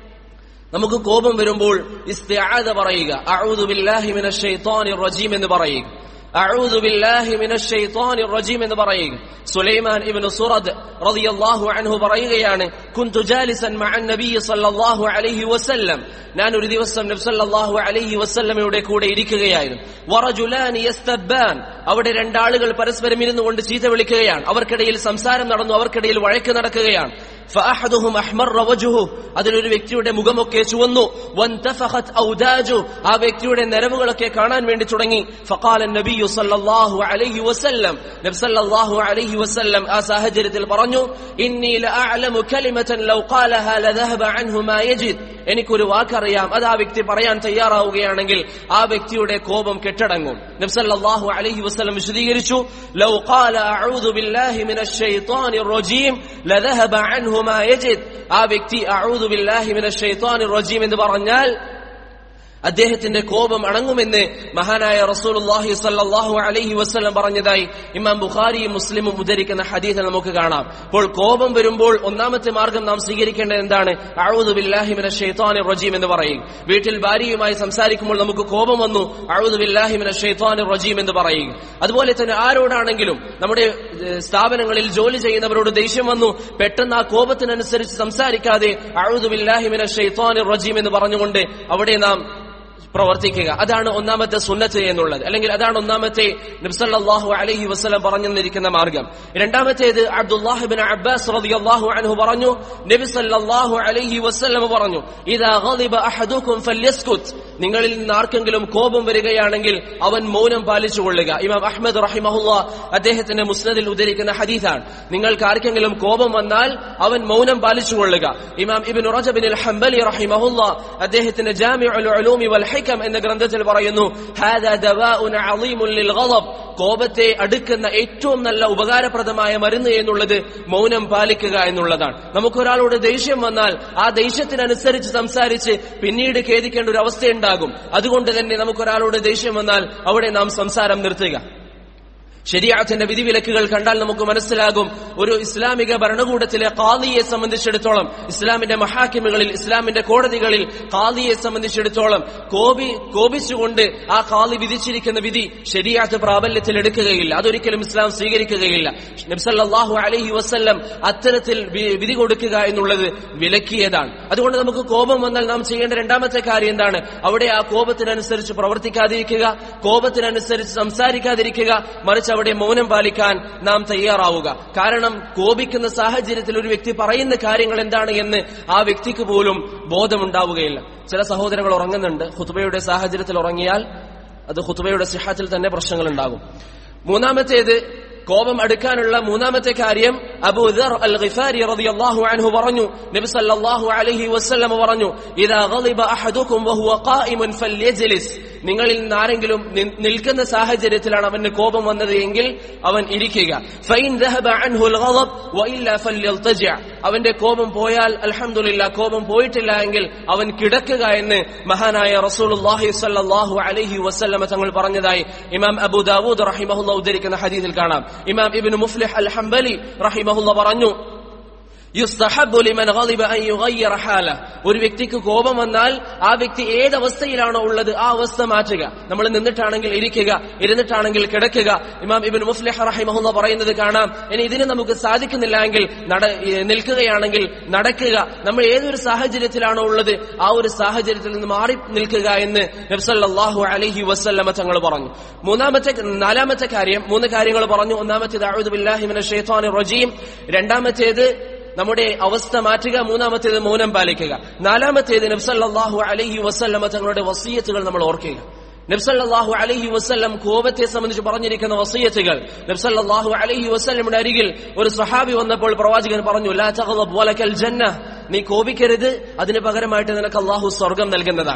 നമുക്ക് കോപം വരുമ്പോൾ ഇസ്തിആദ പറയുക അഊദു ബില്ലാഹി മിനശ് ശൈത്വാനിർ റജീം എന്ന് പറയുക അഊദു ബില്ലാഹി മിനശ് ശൈത്വാനിർ റജീം എന്ന് പറയുക സുലൈമാൻ ഇബ്നു സുറദ് റളിയല്ലാഹു അൻഹു പറയുകയാണ് കുന്തു ജാലിസൻ മഅൻ നബി സല്ലല്ലാഹു അലൈഹി വസല്ലം ഞാൻ ഒരു ദിവസം നബി സല്ലല്ലാഹു അലൈഹി വസല്ലമയുടെ കൂടെ ഇരിക്കുകയായിരുന്നു വറജുലാനി യസ്തബ്ബാൻ അവിടെ രണ്ടാളുകൾ പരസ്പരം ഇരുന്നു കൊണ്ട് ചീത്ത വിളിക്കുകയാണ് അവർക്കിടയിൽ സംസാരം നടന്നു അവർക്കിടയിൽ വഴക്ക് നടക്കുകയാണ് فأحدهم أحمر وجهه അതിലൊരു വ്യക്തിയുടെ മുഖമൊക്കെ ചുവന്നു وانتفخت أوداجه ആ വ്യക്തിയുടെ നരവുകളൊക്കെ കാണാൻ വേണ്ടി തുടങ്ങി فقال النبي صلى الله عليه وسلم നബി സല്ലല്ലാഹു അലൈഹി വസല്ലം ആ സാഹചര്യത്തിൽ പറഞ്ഞു ഇന്നി ലഅഅലമു കലിമതൻ ലൗ ഖാലഹാ ലദഹബ അൻഹു മാ യജിദ് എനിക്കൊരു വാക്കറിയാം അത് ആ വ്യക്തി പറയാൻ തയ്യാറാവുകയാണെങ്കിൽ ആ വ്യക്തിയുടെ കോപം കെട്ടടങ്ങും നബി സല്ലല്ലാഹു അലൈഹി വസല്ലം വിശദീകരിച്ചു ലൗ ഖാല അഊദു ബില്ലാഹി മിനശ് ശൈത്വാനിർ റജീം ലദഹബ അൻഹു മാ യജിദ് ആ വ്യക്തി അഊദു ബില്ലാഹി മിനശ് ശൈത്വാനിർ റജീം എന്ന് പറഞ്ഞാൽ അദ്ദേഹത്തിന്റെ കോപം അടങ്ങുമെന്ന് മഹാനായ റസൂലുള്ളാഹി സല്ലല്ലാഹു അലൈഹി വസല്ലം പറഞ്ഞതായി ഇമാം ബുഖാരിയും മുസ്ലിമും ഉദ്ധരിക്കുന്ന ഹദീസിൽ നമുക്ക് കാണാം അപ്പോൾ കോപം വരുമ്പോൾ ഒന്നാമത്തെ മാർഗം നാം സ്വീകരിക്കേണ്ടത് എന്താണ് അഊദു ബില്ലാഹി മിനശ് ശൈത്വാനിർ റജീം എന്ന് പറയും വീട്ടിൽ ഭാര്യയുമായി സംസാരിക്കുമ്പോൾ നമുക്ക് കോപം വന്നു അഊദു ബില്ലാഹി മിനശ് ശൈത്വാനിർ റജീം എന്ന് പറയും അതുപോലെ തന്നെ ആരോടാണെങ്കിലും നമ്മുടെ ഏഹ്, സ്ഥാപനങ്ങളിൽ ജോലി ചെയ്യുന്നവരോട് ദേഷ്യം വന്നു പെട്ടെന്ന് ആ കോപത്തിനനുസരിച്ച് സംസാരിക്കാതെ അഊദു ബില്ലാഹി മിനശ് ശൈത്വാനിർ റജീം എന്ന് പറഞ്ഞുകൊണ്ട് അവിടെ നാം പ്രവർത്തിക്കുക അതാണ് ഒന്നാമത്തെ സുന്നത്ത് എന്നുള്ളത് അല്ലെങ്കിൽ അതാണ് ഒന്നാമത്തെ നബ്സല്ലാഹു അലൈഹി വസ്ലം പറഞ്ഞിരിക്കുന്ന മാർഗം രണ്ടാമത്തേത് അബ്ദുല്ലാഹിബിൻ അബ്ബാസ് റളിയല്ലാഹു അൻഹു പറഞ്ഞു നബി സല്ലല്ലാഹു അലൈഹി വസല്ലം പറഞ്ഞു ഇദാ ഗളിബ അഹദുക്കും ഫല്യസ്കുത് നിങ്ങളിൽ നിന്ന് ആർക്കെങ്കിലും കോപം വരികയാണെങ്കിൽ അവൻ മൗനം പാലിച്ചുകൊള്ളുക ഇമാം അഹ്മദ് റഹിമഹുല്ല അദ്ദേഹത്തിന്റെ മുസ്നദിൽ ഉദ്ധരിക്കുന്ന ഹദീസാണ് നിങ്ങൾക്ക് ആർക്കെങ്കിലും കോപം വന്നാൽ അവൻ മൗനം പാലിച്ചുകൊള്ളുക ഇമാം ഇബിൻ റജബിൻ അൽ ഹംബലി റഹിമഹുല്ല അദ്ദേഹത്തിന്റെ ജാമിഉൽ ഉലൂമി വൽ ഹിക്കം എന്ന ഗ്രന്ഥത്തിൽ പറയുന്നു ഹാദാ ദവാഉൻ അളീമുൻ ലിൽ ഗളബ് കോപത്തെ അടുക്കുന്ന ഏറ്റവും നല്ല ഉപകാരപ്രദമായ മരുന്ന് എന്നുള്ളത് മൗനം പാലിക്കുക എന്നുള്ളതാണ് നമുക്കൊരാളോട് ദേഷ്യം വന്നാൽ ആ ദേഷ്യത്തിനനുസരിച്ച് സംസാരിച്ച് പിന്നീട് ഖേദിക്കേണ്ട ഒരു അവസ്ഥയുണ്ടാകും അതുകൊണ്ട് തന്നെ നമുക്കൊരാളോട് ദേഷ്യം വന്നാൽ അവിടെ നാം സംസാരം നിർത്തുക ശരിയാത്തിന്റെ വിധിവിലക്കുകൾ കണ്ടാൽ നമുക്ക് മനസ്സിലാകും ഒരു ഇസ്ലാമിക ഭരണകൂടത്തിലെ കാദിയെ സംബന്ധിച്ചിടത്തോളം ഇസ്ലാമിന്റെ മഹാക്കിമുകളിൽ ഇസ്ലാമിന്റെ കോടതികളിൽ കാദിയെ സംബന്ധിച്ചിടത്തോളം കോപി കോപിച്ചുകൊണ്ട് ആ കാദി വിധിച്ചിരിക്കുന്ന വിധി ശരിയാത്ത് പ്രാബല്യത്തിൽ എടുക്കുകയില്ല അതൊരിക്കലും ഇസ്ലാം സ്വീകരിക്കുകയില്ല നബ്സല്ലാഹു അലഹി വസ്ല്ലം അത്തരത്തിൽ വി- വിധി കൊടുക്കുക എന്നുള്ളത് വിലക്കിയതാണ് അതുകൊണ്ട് നമുക്ക് കോപം വന്നാൽ നാം ചെയ്യേണ്ട രണ്ടാമത്തെ കാര്യം എന്താണ് അവിടെ ആ കോപത്തിനനുസരിച്ച് പ്രവർത്തിക്കാതിരിക്കുക കോപത്തിനനുസരിച്ച് സംസാരിക്കാതിരിക്കുക മറിച്ച് അവിടെ മൗനം പാലിക്കാൻ നാം തയ്യാറാവുക കാരണം കോപിക്കുന്ന സാഹചര്യത്തിൽ ഒരു വ്യക്തി പറയുന്ന കാര്യങ്ങൾ എന്താണ് എന്ന് ആ വ്യക്തിക്ക് പോലും ബോധമുണ്ടാവുകയില്ല ചില സഹോദരങ്ങൾ ഉറങ്ങുന്നുണ്ട് ഹുത്തുബയുടെ സാഹചര്യത്തിൽ ഉറങ്ങിയാൽ അത് ഹുത്തുബയുടെ സിഹാത്തിൽ തന്നെ പ്രശ്നങ്ങൾ ഉണ്ടാകും മൂന്നാമത്തേത് കോപം അടുക്കാനുള്ള മൂന്നാമത്തെ കാര്യം അബൂ ദർ അൽ ഗിഫാരി റളിയല്ലാഹു അൻഹു പറഞ്ഞു നബി സല്ലല്ലാഹു അലൈഹി വസല്ലം പറഞ്ഞു ഇദാ ഗളിബ അഹദുക്കും വഹുവ ഖായിമുൻ ഫല്യജ്ലിസ് നിങ്ങളിൽ നിന്ന് ആരെങ്കിലും നി- നിൽക്കുന്ന സാഹചര്യത്തിലാണ് അവന് കോപം വന്നത് എങ്കിൽ അവൻ ഇരിക്കുക ഫൈൻ ദഹബ അൻഹു അൽ ഗളബ് വഇല്ല ഫല്യൽതജിഅ അവന്റെ കോപം പോയാൽ അൽഹംദുലില്ലാ കോപം പോയിട്ടില്ല എങ്കിൽ അവൻ കിടക്കുക എന്ന് മഹാനായ റസൂലുള്ളാഹി സ്വല്ലല്ലാഹു അലൈഹി വസല്ലമ തങ്ങൾ പറഞ്ഞതായി ഇമാം അബൂ ദാവൂദ് റഹിമഹുല്ല ഉദ്ധരിക്കുന്ന ഹദീസിൽ കാണാം ഇമാം ഇബ്നു മുഫ്ലിഹ് അൽ ഹംബലി റഹിമഹുല്ല പറഞ്ഞു യുസ്തഹബ്ബു ലിമൻ ഗളിബ അൻ യുഗയ്യിറ ഹാല ഒരു വ്യക്തിക്ക് കോപം വന്നാൽ ആ വ്യക്തി ഏത് അവസ്ഥയിലാണോ ഉള്ളത് ആ അവസ്ഥ മാറ്റുക നമ്മൾ നിന്നിട്ടാണെങ്കിൽ ഇരിക്കുക ഇരുന്നിട്ടാണെങ്കിൽ കിടക്കുക ഇമാം ഇബ്നു മുഫ്ലിഹ് റഹിമഹുല്ല പറയുന്നത് കാണാം ഇനി ഇതിന് നമുക്ക് സാധിക്കുന്നില്ല എങ്കിൽ നട ഏ, നിൽക്കുകയാണെങ്കിൽ നടക്കുക നമ്മൾ ഏതൊരു സാഹചര്യത്തിലാണോ ഉള്ളത് ആ ഒരു സാഹചര്യത്തിൽ നിന്ന് മാറി നിൽക്കുക എന്ന് നബ്സല്ലാഹു അലൈഹി വസല്ലമ തങ്ങൾ പറഞ്ഞു മൂന്നാമത്തെ നാലാമത്തെ കാര്യം മൂന്ന് കാര്യങ്ങൾ പറഞ്ഞു ഒന്നാമത്തേത് അഊദു ബില്ലാഹി മിനശ് ശൈത്വാനിർ റജീം രണ്ടാമത്തേത് നമ്മുടെ അവസ്ഥ മാറ്റുക മൂന്നാമത്തേത് മൗനം പാലിക്കുക നാലാമത്തേത് നബ്സല്ലാഹു അലൈഹി വസല്ലമ തങ്ങളുടെ വസീയത്തുകൾ നമ്മൾ ഓർക്കുക നബ്സല്ലാഹു അലൈഹി വസല്ലം കോപത്തെ സംബന്ധിച്ച് പറഞ്ഞിരിക്കുന്ന വസീയത്തുകൾ നബ്സല്ലാഹു അലൈഹി വസല്ലമിന്റെ അരികിൽ ഒരു സഹാബി വന്നപ്പോൾ പ്രവാചകൻ പറഞ്ഞു ലാ തഗ്ളബ് വലക്കൽ ജന്ന നീ കോപിക്കരുത് അതിന് പകരമായിട്ട് നിനക്ക് അള്ളാഹു സ്വർഗം നൽകുന്നതാണ്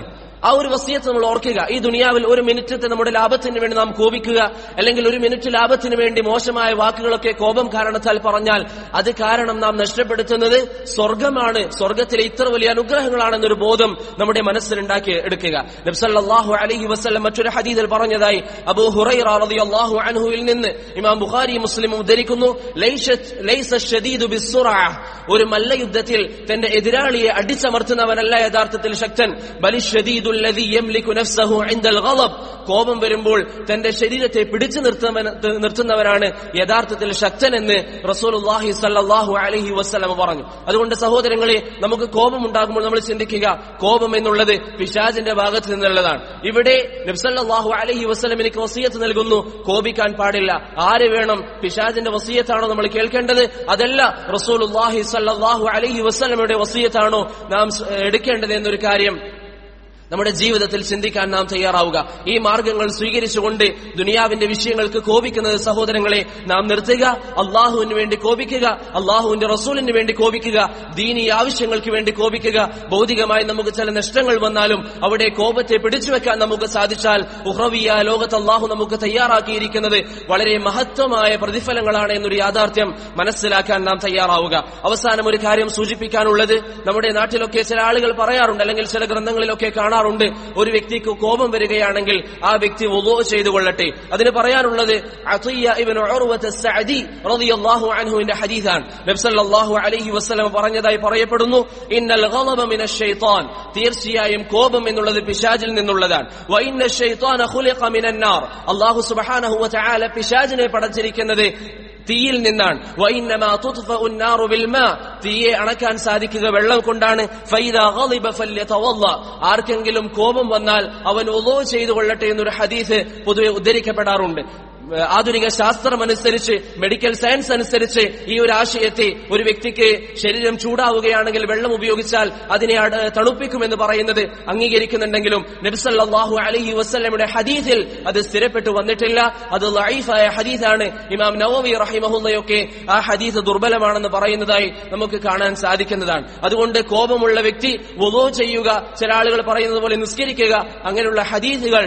ആ ഒരു വസിയത്ത് നമ്മൾ ഓർക്കുക ഈ ദുനിയാവിൽ ഒരു മിനിറ്റത്തെ നമ്മുടെ ലാഭത്തിന് വേണ്ടി നാം കോപിക്കുക അല്ലെങ്കിൽ ഒരു മിനിറ്റ് ലാഭത്തിന് വേണ്ടി മോശമായ വാക്കുകളൊക്കെ കോപം കാരണത്താൽ പറഞ്ഞാൽ അത് കാരണം നാം നഷ്ടപ്പെടുത്തുന്നത് സ്വർഗമാണ് സ്വർഗത്തിലെ ഇത്ര വലിയ അനുഗ്രഹങ്ങളാണെന്നൊരു ബോധം നമ്മുടെ മനസ്സിലുണ്ടാക്കി എടുക്കുക നബ്സല്ലാഹു അലഹി വസ്ലം മറ്റൊരു ഹദീദിൽ പറഞ്ഞതായി അബൂ ഹുറൈറ റളിയല്ലാഹു അൻഹുവിൽ നിന്ന് ഇമാം ബുഖാരി മുസ്ലിമും ഉദ്ധരിക്കുന്നു ലൈസ- ലൈസ ഷദീദു ബിസ്സുറഅ. ഒരു മല്ലയുദ്ധത്തിൽ തന്റെ എതിരാളിയെ അടിച്ചമർത്തുന്നവനല്ല യഥാർത്ഥത്തിൽ ശക്തൻ ബലി ഷദീദുൽ ലദി യംലികു നഫ്സഹു ഇൻദൽ ഗളബ് കോപം വരുമ്പോൾ തന്റെ ശരീരത്തെ പിടിച്ചു നിർത്തുന്നവൻ നിർത്തുന്നവനാണ് യഥാർത്ഥത്തിൽ ശക്തൻ എന്ന് റസൂലുള്ളാഹി സല്ലല്ലാഹു അലൈഹി വസല്ലം പറഞ്ഞു അതുകൊണ്ട് സഹോദരങ്ങളെ നമുക്ക് കോപം ഉണ്ടാകുമ്പോൾ നമ്മൾ ചിന്തിക്കുക കോപം എന്നുള്ളത് പിശാചിന്റെ ഭാഗത്ത് നിന്നുള്ളതാണ് ഇവിടെ നബ്സല്ലാഹു അലൈഹി വസല്ലം എനിക്ക് വസീയത്ത് നൽകുന്നു കോപിക്കാൻ പാടില്ല ആര് വേണം പിശാചിന്റെ വസീയത്താണോ നമ്മൾ കേൾക്കേണ്ടത് അതല്ല റസൂലുള്ളാഹി സല്ലല്ലാഹു അലൈഹി വസല്ലമയുടെ വസീയത്താണോ നാം സ്- എടുക്കേണ്ടത് എന്നൊരു കാര്യം നമ്മുടെ ജീവിതത്തിൽ ചിന്തിക്കാൻ നാം തയ്യാറാവുക ഈ മാർഗങ്ങൾ സ്വീകരിച്ചുകൊണ്ട് ദുനിയാവിന്റെ വിഷയങ്ങൾക്ക് കോപിക്കുന്നത് സഹോദരങ്ങളെ നാം നിർത്തുക അള്ളാഹുവിന് വേണ്ടി കോപിക്കുക അള്ളാഹുവിന്റെ റസൂലിന് വേണ്ടി കോപിക്കുക ദീനി ആവശ്യങ്ങൾക്ക് വേണ്ടി കോപിക്കുക ഭൗതികമായി നമുക്ക് ചില നഷ്ടങ്ങൾ വന്നാലും അവിടെ കോപത്തെ പിടിച്ചു വെക്കാൻ നമുക്ക് സാധിച്ചാൽ ഉഹ്റവിയ ലോകത്ത് അള്ളാഹു നമുക്ക് തയ്യാറാക്കിയിരിക്കുന്നത് വളരെ മഹത്വമായ പ്രതിഫലങ്ങളാണ് എന്നൊരു യാഥാർത്ഥ്യം മനസ്സിലാക്കാൻ നാം തയ്യാറാവുക അവസാനം ഒരു കാര്യം സൂചിപ്പിക്കാനുള്ളത് നമ്മുടെ നാട്ടിലൊക്കെ ചില ആളുകൾ പറയാറുണ്ട് അല്ലെങ്കിൽ ചില ഗ്രന്ഥങ്ങളിലൊക്കെ കാണാറുണ്ട് ഒരു വ്യക്തിക്ക് കോപം വരികയാണെങ്കിൽ ആ വ്യക്തി വുളൂ ചെയ്തു കൊള്ളട്ടെ അതിന് പറയാനുള്ളത് അത്യ്യ ഇബ്നു ഉർവത്ത് സഅദി റളിയല്ലാഹു അൻഹുവിന്റെ ഹദീസാണ് നബി സല്ലല്ലാഹു അലൈഹി വസല്ലം പറഞ്ഞതായി പറയപ്പെടുന്നു ഇന്നൽ ഗളബ മിനശ് ശൈത്താൻ തീർച്ചയായും കോപം എന്നുള്ളത് പിശാചിൽ നിന്നുള്ളതാണ് വ ഇന്ന ശൈത്താന ഖുലിഖ മിനൻ നാർ അല്ലാഹു സുബ്ഹാനഹു വ തആല പിശാചിനെ പടച്ചിരിക്കുന്നത് തീയിൽ നിന്നാണ് വൈന്നമാ തുത്ഫഉ النار بالماء തീയെ അണക്കാൻ സാധിക്കുക വെള്ളം കൊണ്ടാണ് ഫൈദാ ഗളിബ ഫല്യതവല്ല ആർക്കെങ്കിലും കോപം വന്നാൽ അവൻ ഉളൂ ചെയ്തു കൊള്ളട്ടെ എന്നൊരു ഹദീസ് പൊതുവെ ഉദ്ധരിക്കപ്പെടാറുണ്ട് ആധുനിക ശാസ്ത്രം അനുസരിച്ച് മെഡിക്കൽ സയൻസ് അനുസരിച്ച് ഈ ഒരു ആശയത്തെ ഒരു വ്യക്തിക്ക് ശരീരം ചൂടാവുകയാണെങ്കിൽ വെള്ളം ഉപയോഗിച്ചാൽ അതിനെ അട- തണുപ്പിക്കുമെന്ന് പറയുന്നത് അംഗീകരിക്കുന്നുണ്ടെങ്കിലും നബ്സല്ലാഹു അലഹി വസ്ലമിയുടെ ഹദീസിൽ അത് സ്ഥിരപ്പെട്ടു വന്നിട്ടില്ല അത് ലൈഫായ ഹദീസാണ് ഇമാം നവവി റഹിമഹുല്ലയൊക്കെ ആ ഹദീസ് ദുർബലമാണെന്ന് പറയുന്നതായി നമുക്ക് കാണാൻ സാധിക്കുന്നതാണ് അതുകൊണ്ട് കോപമുള്ള വ്യക്തി വുളൂ ചെയ്യുക ചില ആളുകൾ പറയുന്നത് പോലെ നിസ്കരിക്കുക അങ്ങനെയുള്ള ഹദീസുകൾ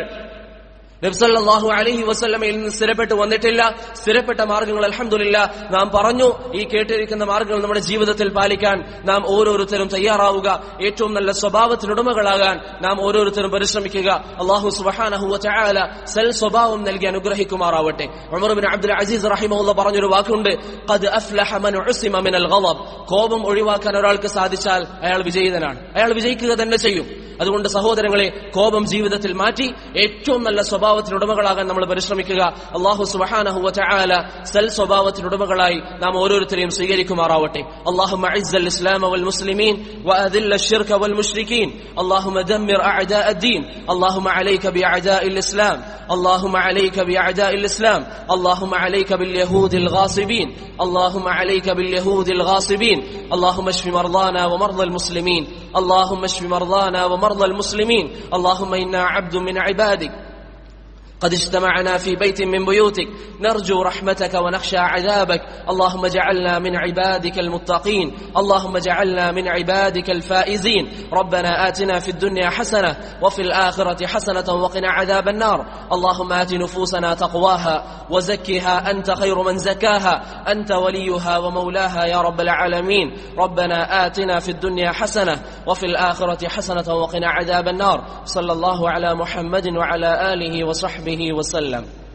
നബ്സല്ലാഹു അലഹി വസ്ല്ലമയിൽ നിന്ന് സ്ഥിരപ്പെട്ട് വന്നിട്ടില്ല സ്ഥിരപ്പെട്ട മാർഗങ്ങൾ അലഹമില്ല നാം പറഞ്ഞു ഈ കേട്ടിരിക്കുന്ന മാർഗങ്ങൾ നമ്മുടെ ജീവിതത്തിൽ പാലിക്കാൻ നാം ഓരോരുത്തരും തയ്യാറാവുക ഏറ്റവും നല്ല സ്വഭാവത്തിനുടമകളാകാൻ നാം ഓരോരുത്തരും പരിശ്രമിക്കുക അള്ളാഹു സുബഹാനഹുവ ചായാല സെൽ സ്വഭാവം നൽകി അനുഗ്രഹിക്കുമാറാവട്ടെ ഉമർബിൻ അബ്ദുൽ അസീസ് റഹിമുള്ള പറഞ്ഞൊരു വാക്കുണ്ട് "ഖദ് അഫ്ലഹ മൻ ഉസിമ മിനൽ ഗളബ്." കോപം ഒഴിവാക്കാൻ ഒരാൾക്ക് സാധിച്ചാൽ അയാൾ വിജയിതനാണ് അയാൾ വിജയിക്കുക തന്നെ ചെയ്യും അതുകൊണ്ട് സഹോദരങ്ങളെ കോപം ജീവിതത്തിൽ മാറ്റി ഏറ്റവും നല്ല സ്വഭാവത്തിനുടമകളാകാൻ നമ്മൾ പരിശ്രമിക്കുക അള്ളാഹു സുബഹാനഹു വതആല സൽ സ്വഭാവത്തിനുടമകളായി നാം ഓരോരുത്തരെയും സ്വീകരിക്കുമാറാവട്ടെ اللهم اعز الاسلام والمسلمين واذل الشرك والمشركين اللهم دمر اعداء الدين اللهم عليك باعداء الاسلام اللهم عليك باعداء الاسلام اللهم عليك باليهود الغاصبين اللهم عليك باليهود الغاصبين اللهم اشف مرضانا ومرضى المسلمين اللهم اشف مرضانا ومرضى المسلمين اللهم انا عبد من عبادك قد اجتمعنا في بيت من بيوتك نرجو رحمتك ونخشى عذابك اللهم اجعلنا من عبادك المتقين اللهم اجعلنا من عبادك الفائزين ربنا آتنا في الدنيا حسنة وفي الآخرة حسنة وقنا عذاب النار اللهم آت نفوسنا تقواها وزكها أنت خير من زكاها أنت وليها ومولاها يا رب العالمين ربنا آتنا في الدنيا حسنة وفي الآخرة حسنة وقنا عذاب النار صلى الله على محمد وعلى آله وصحبه وسلم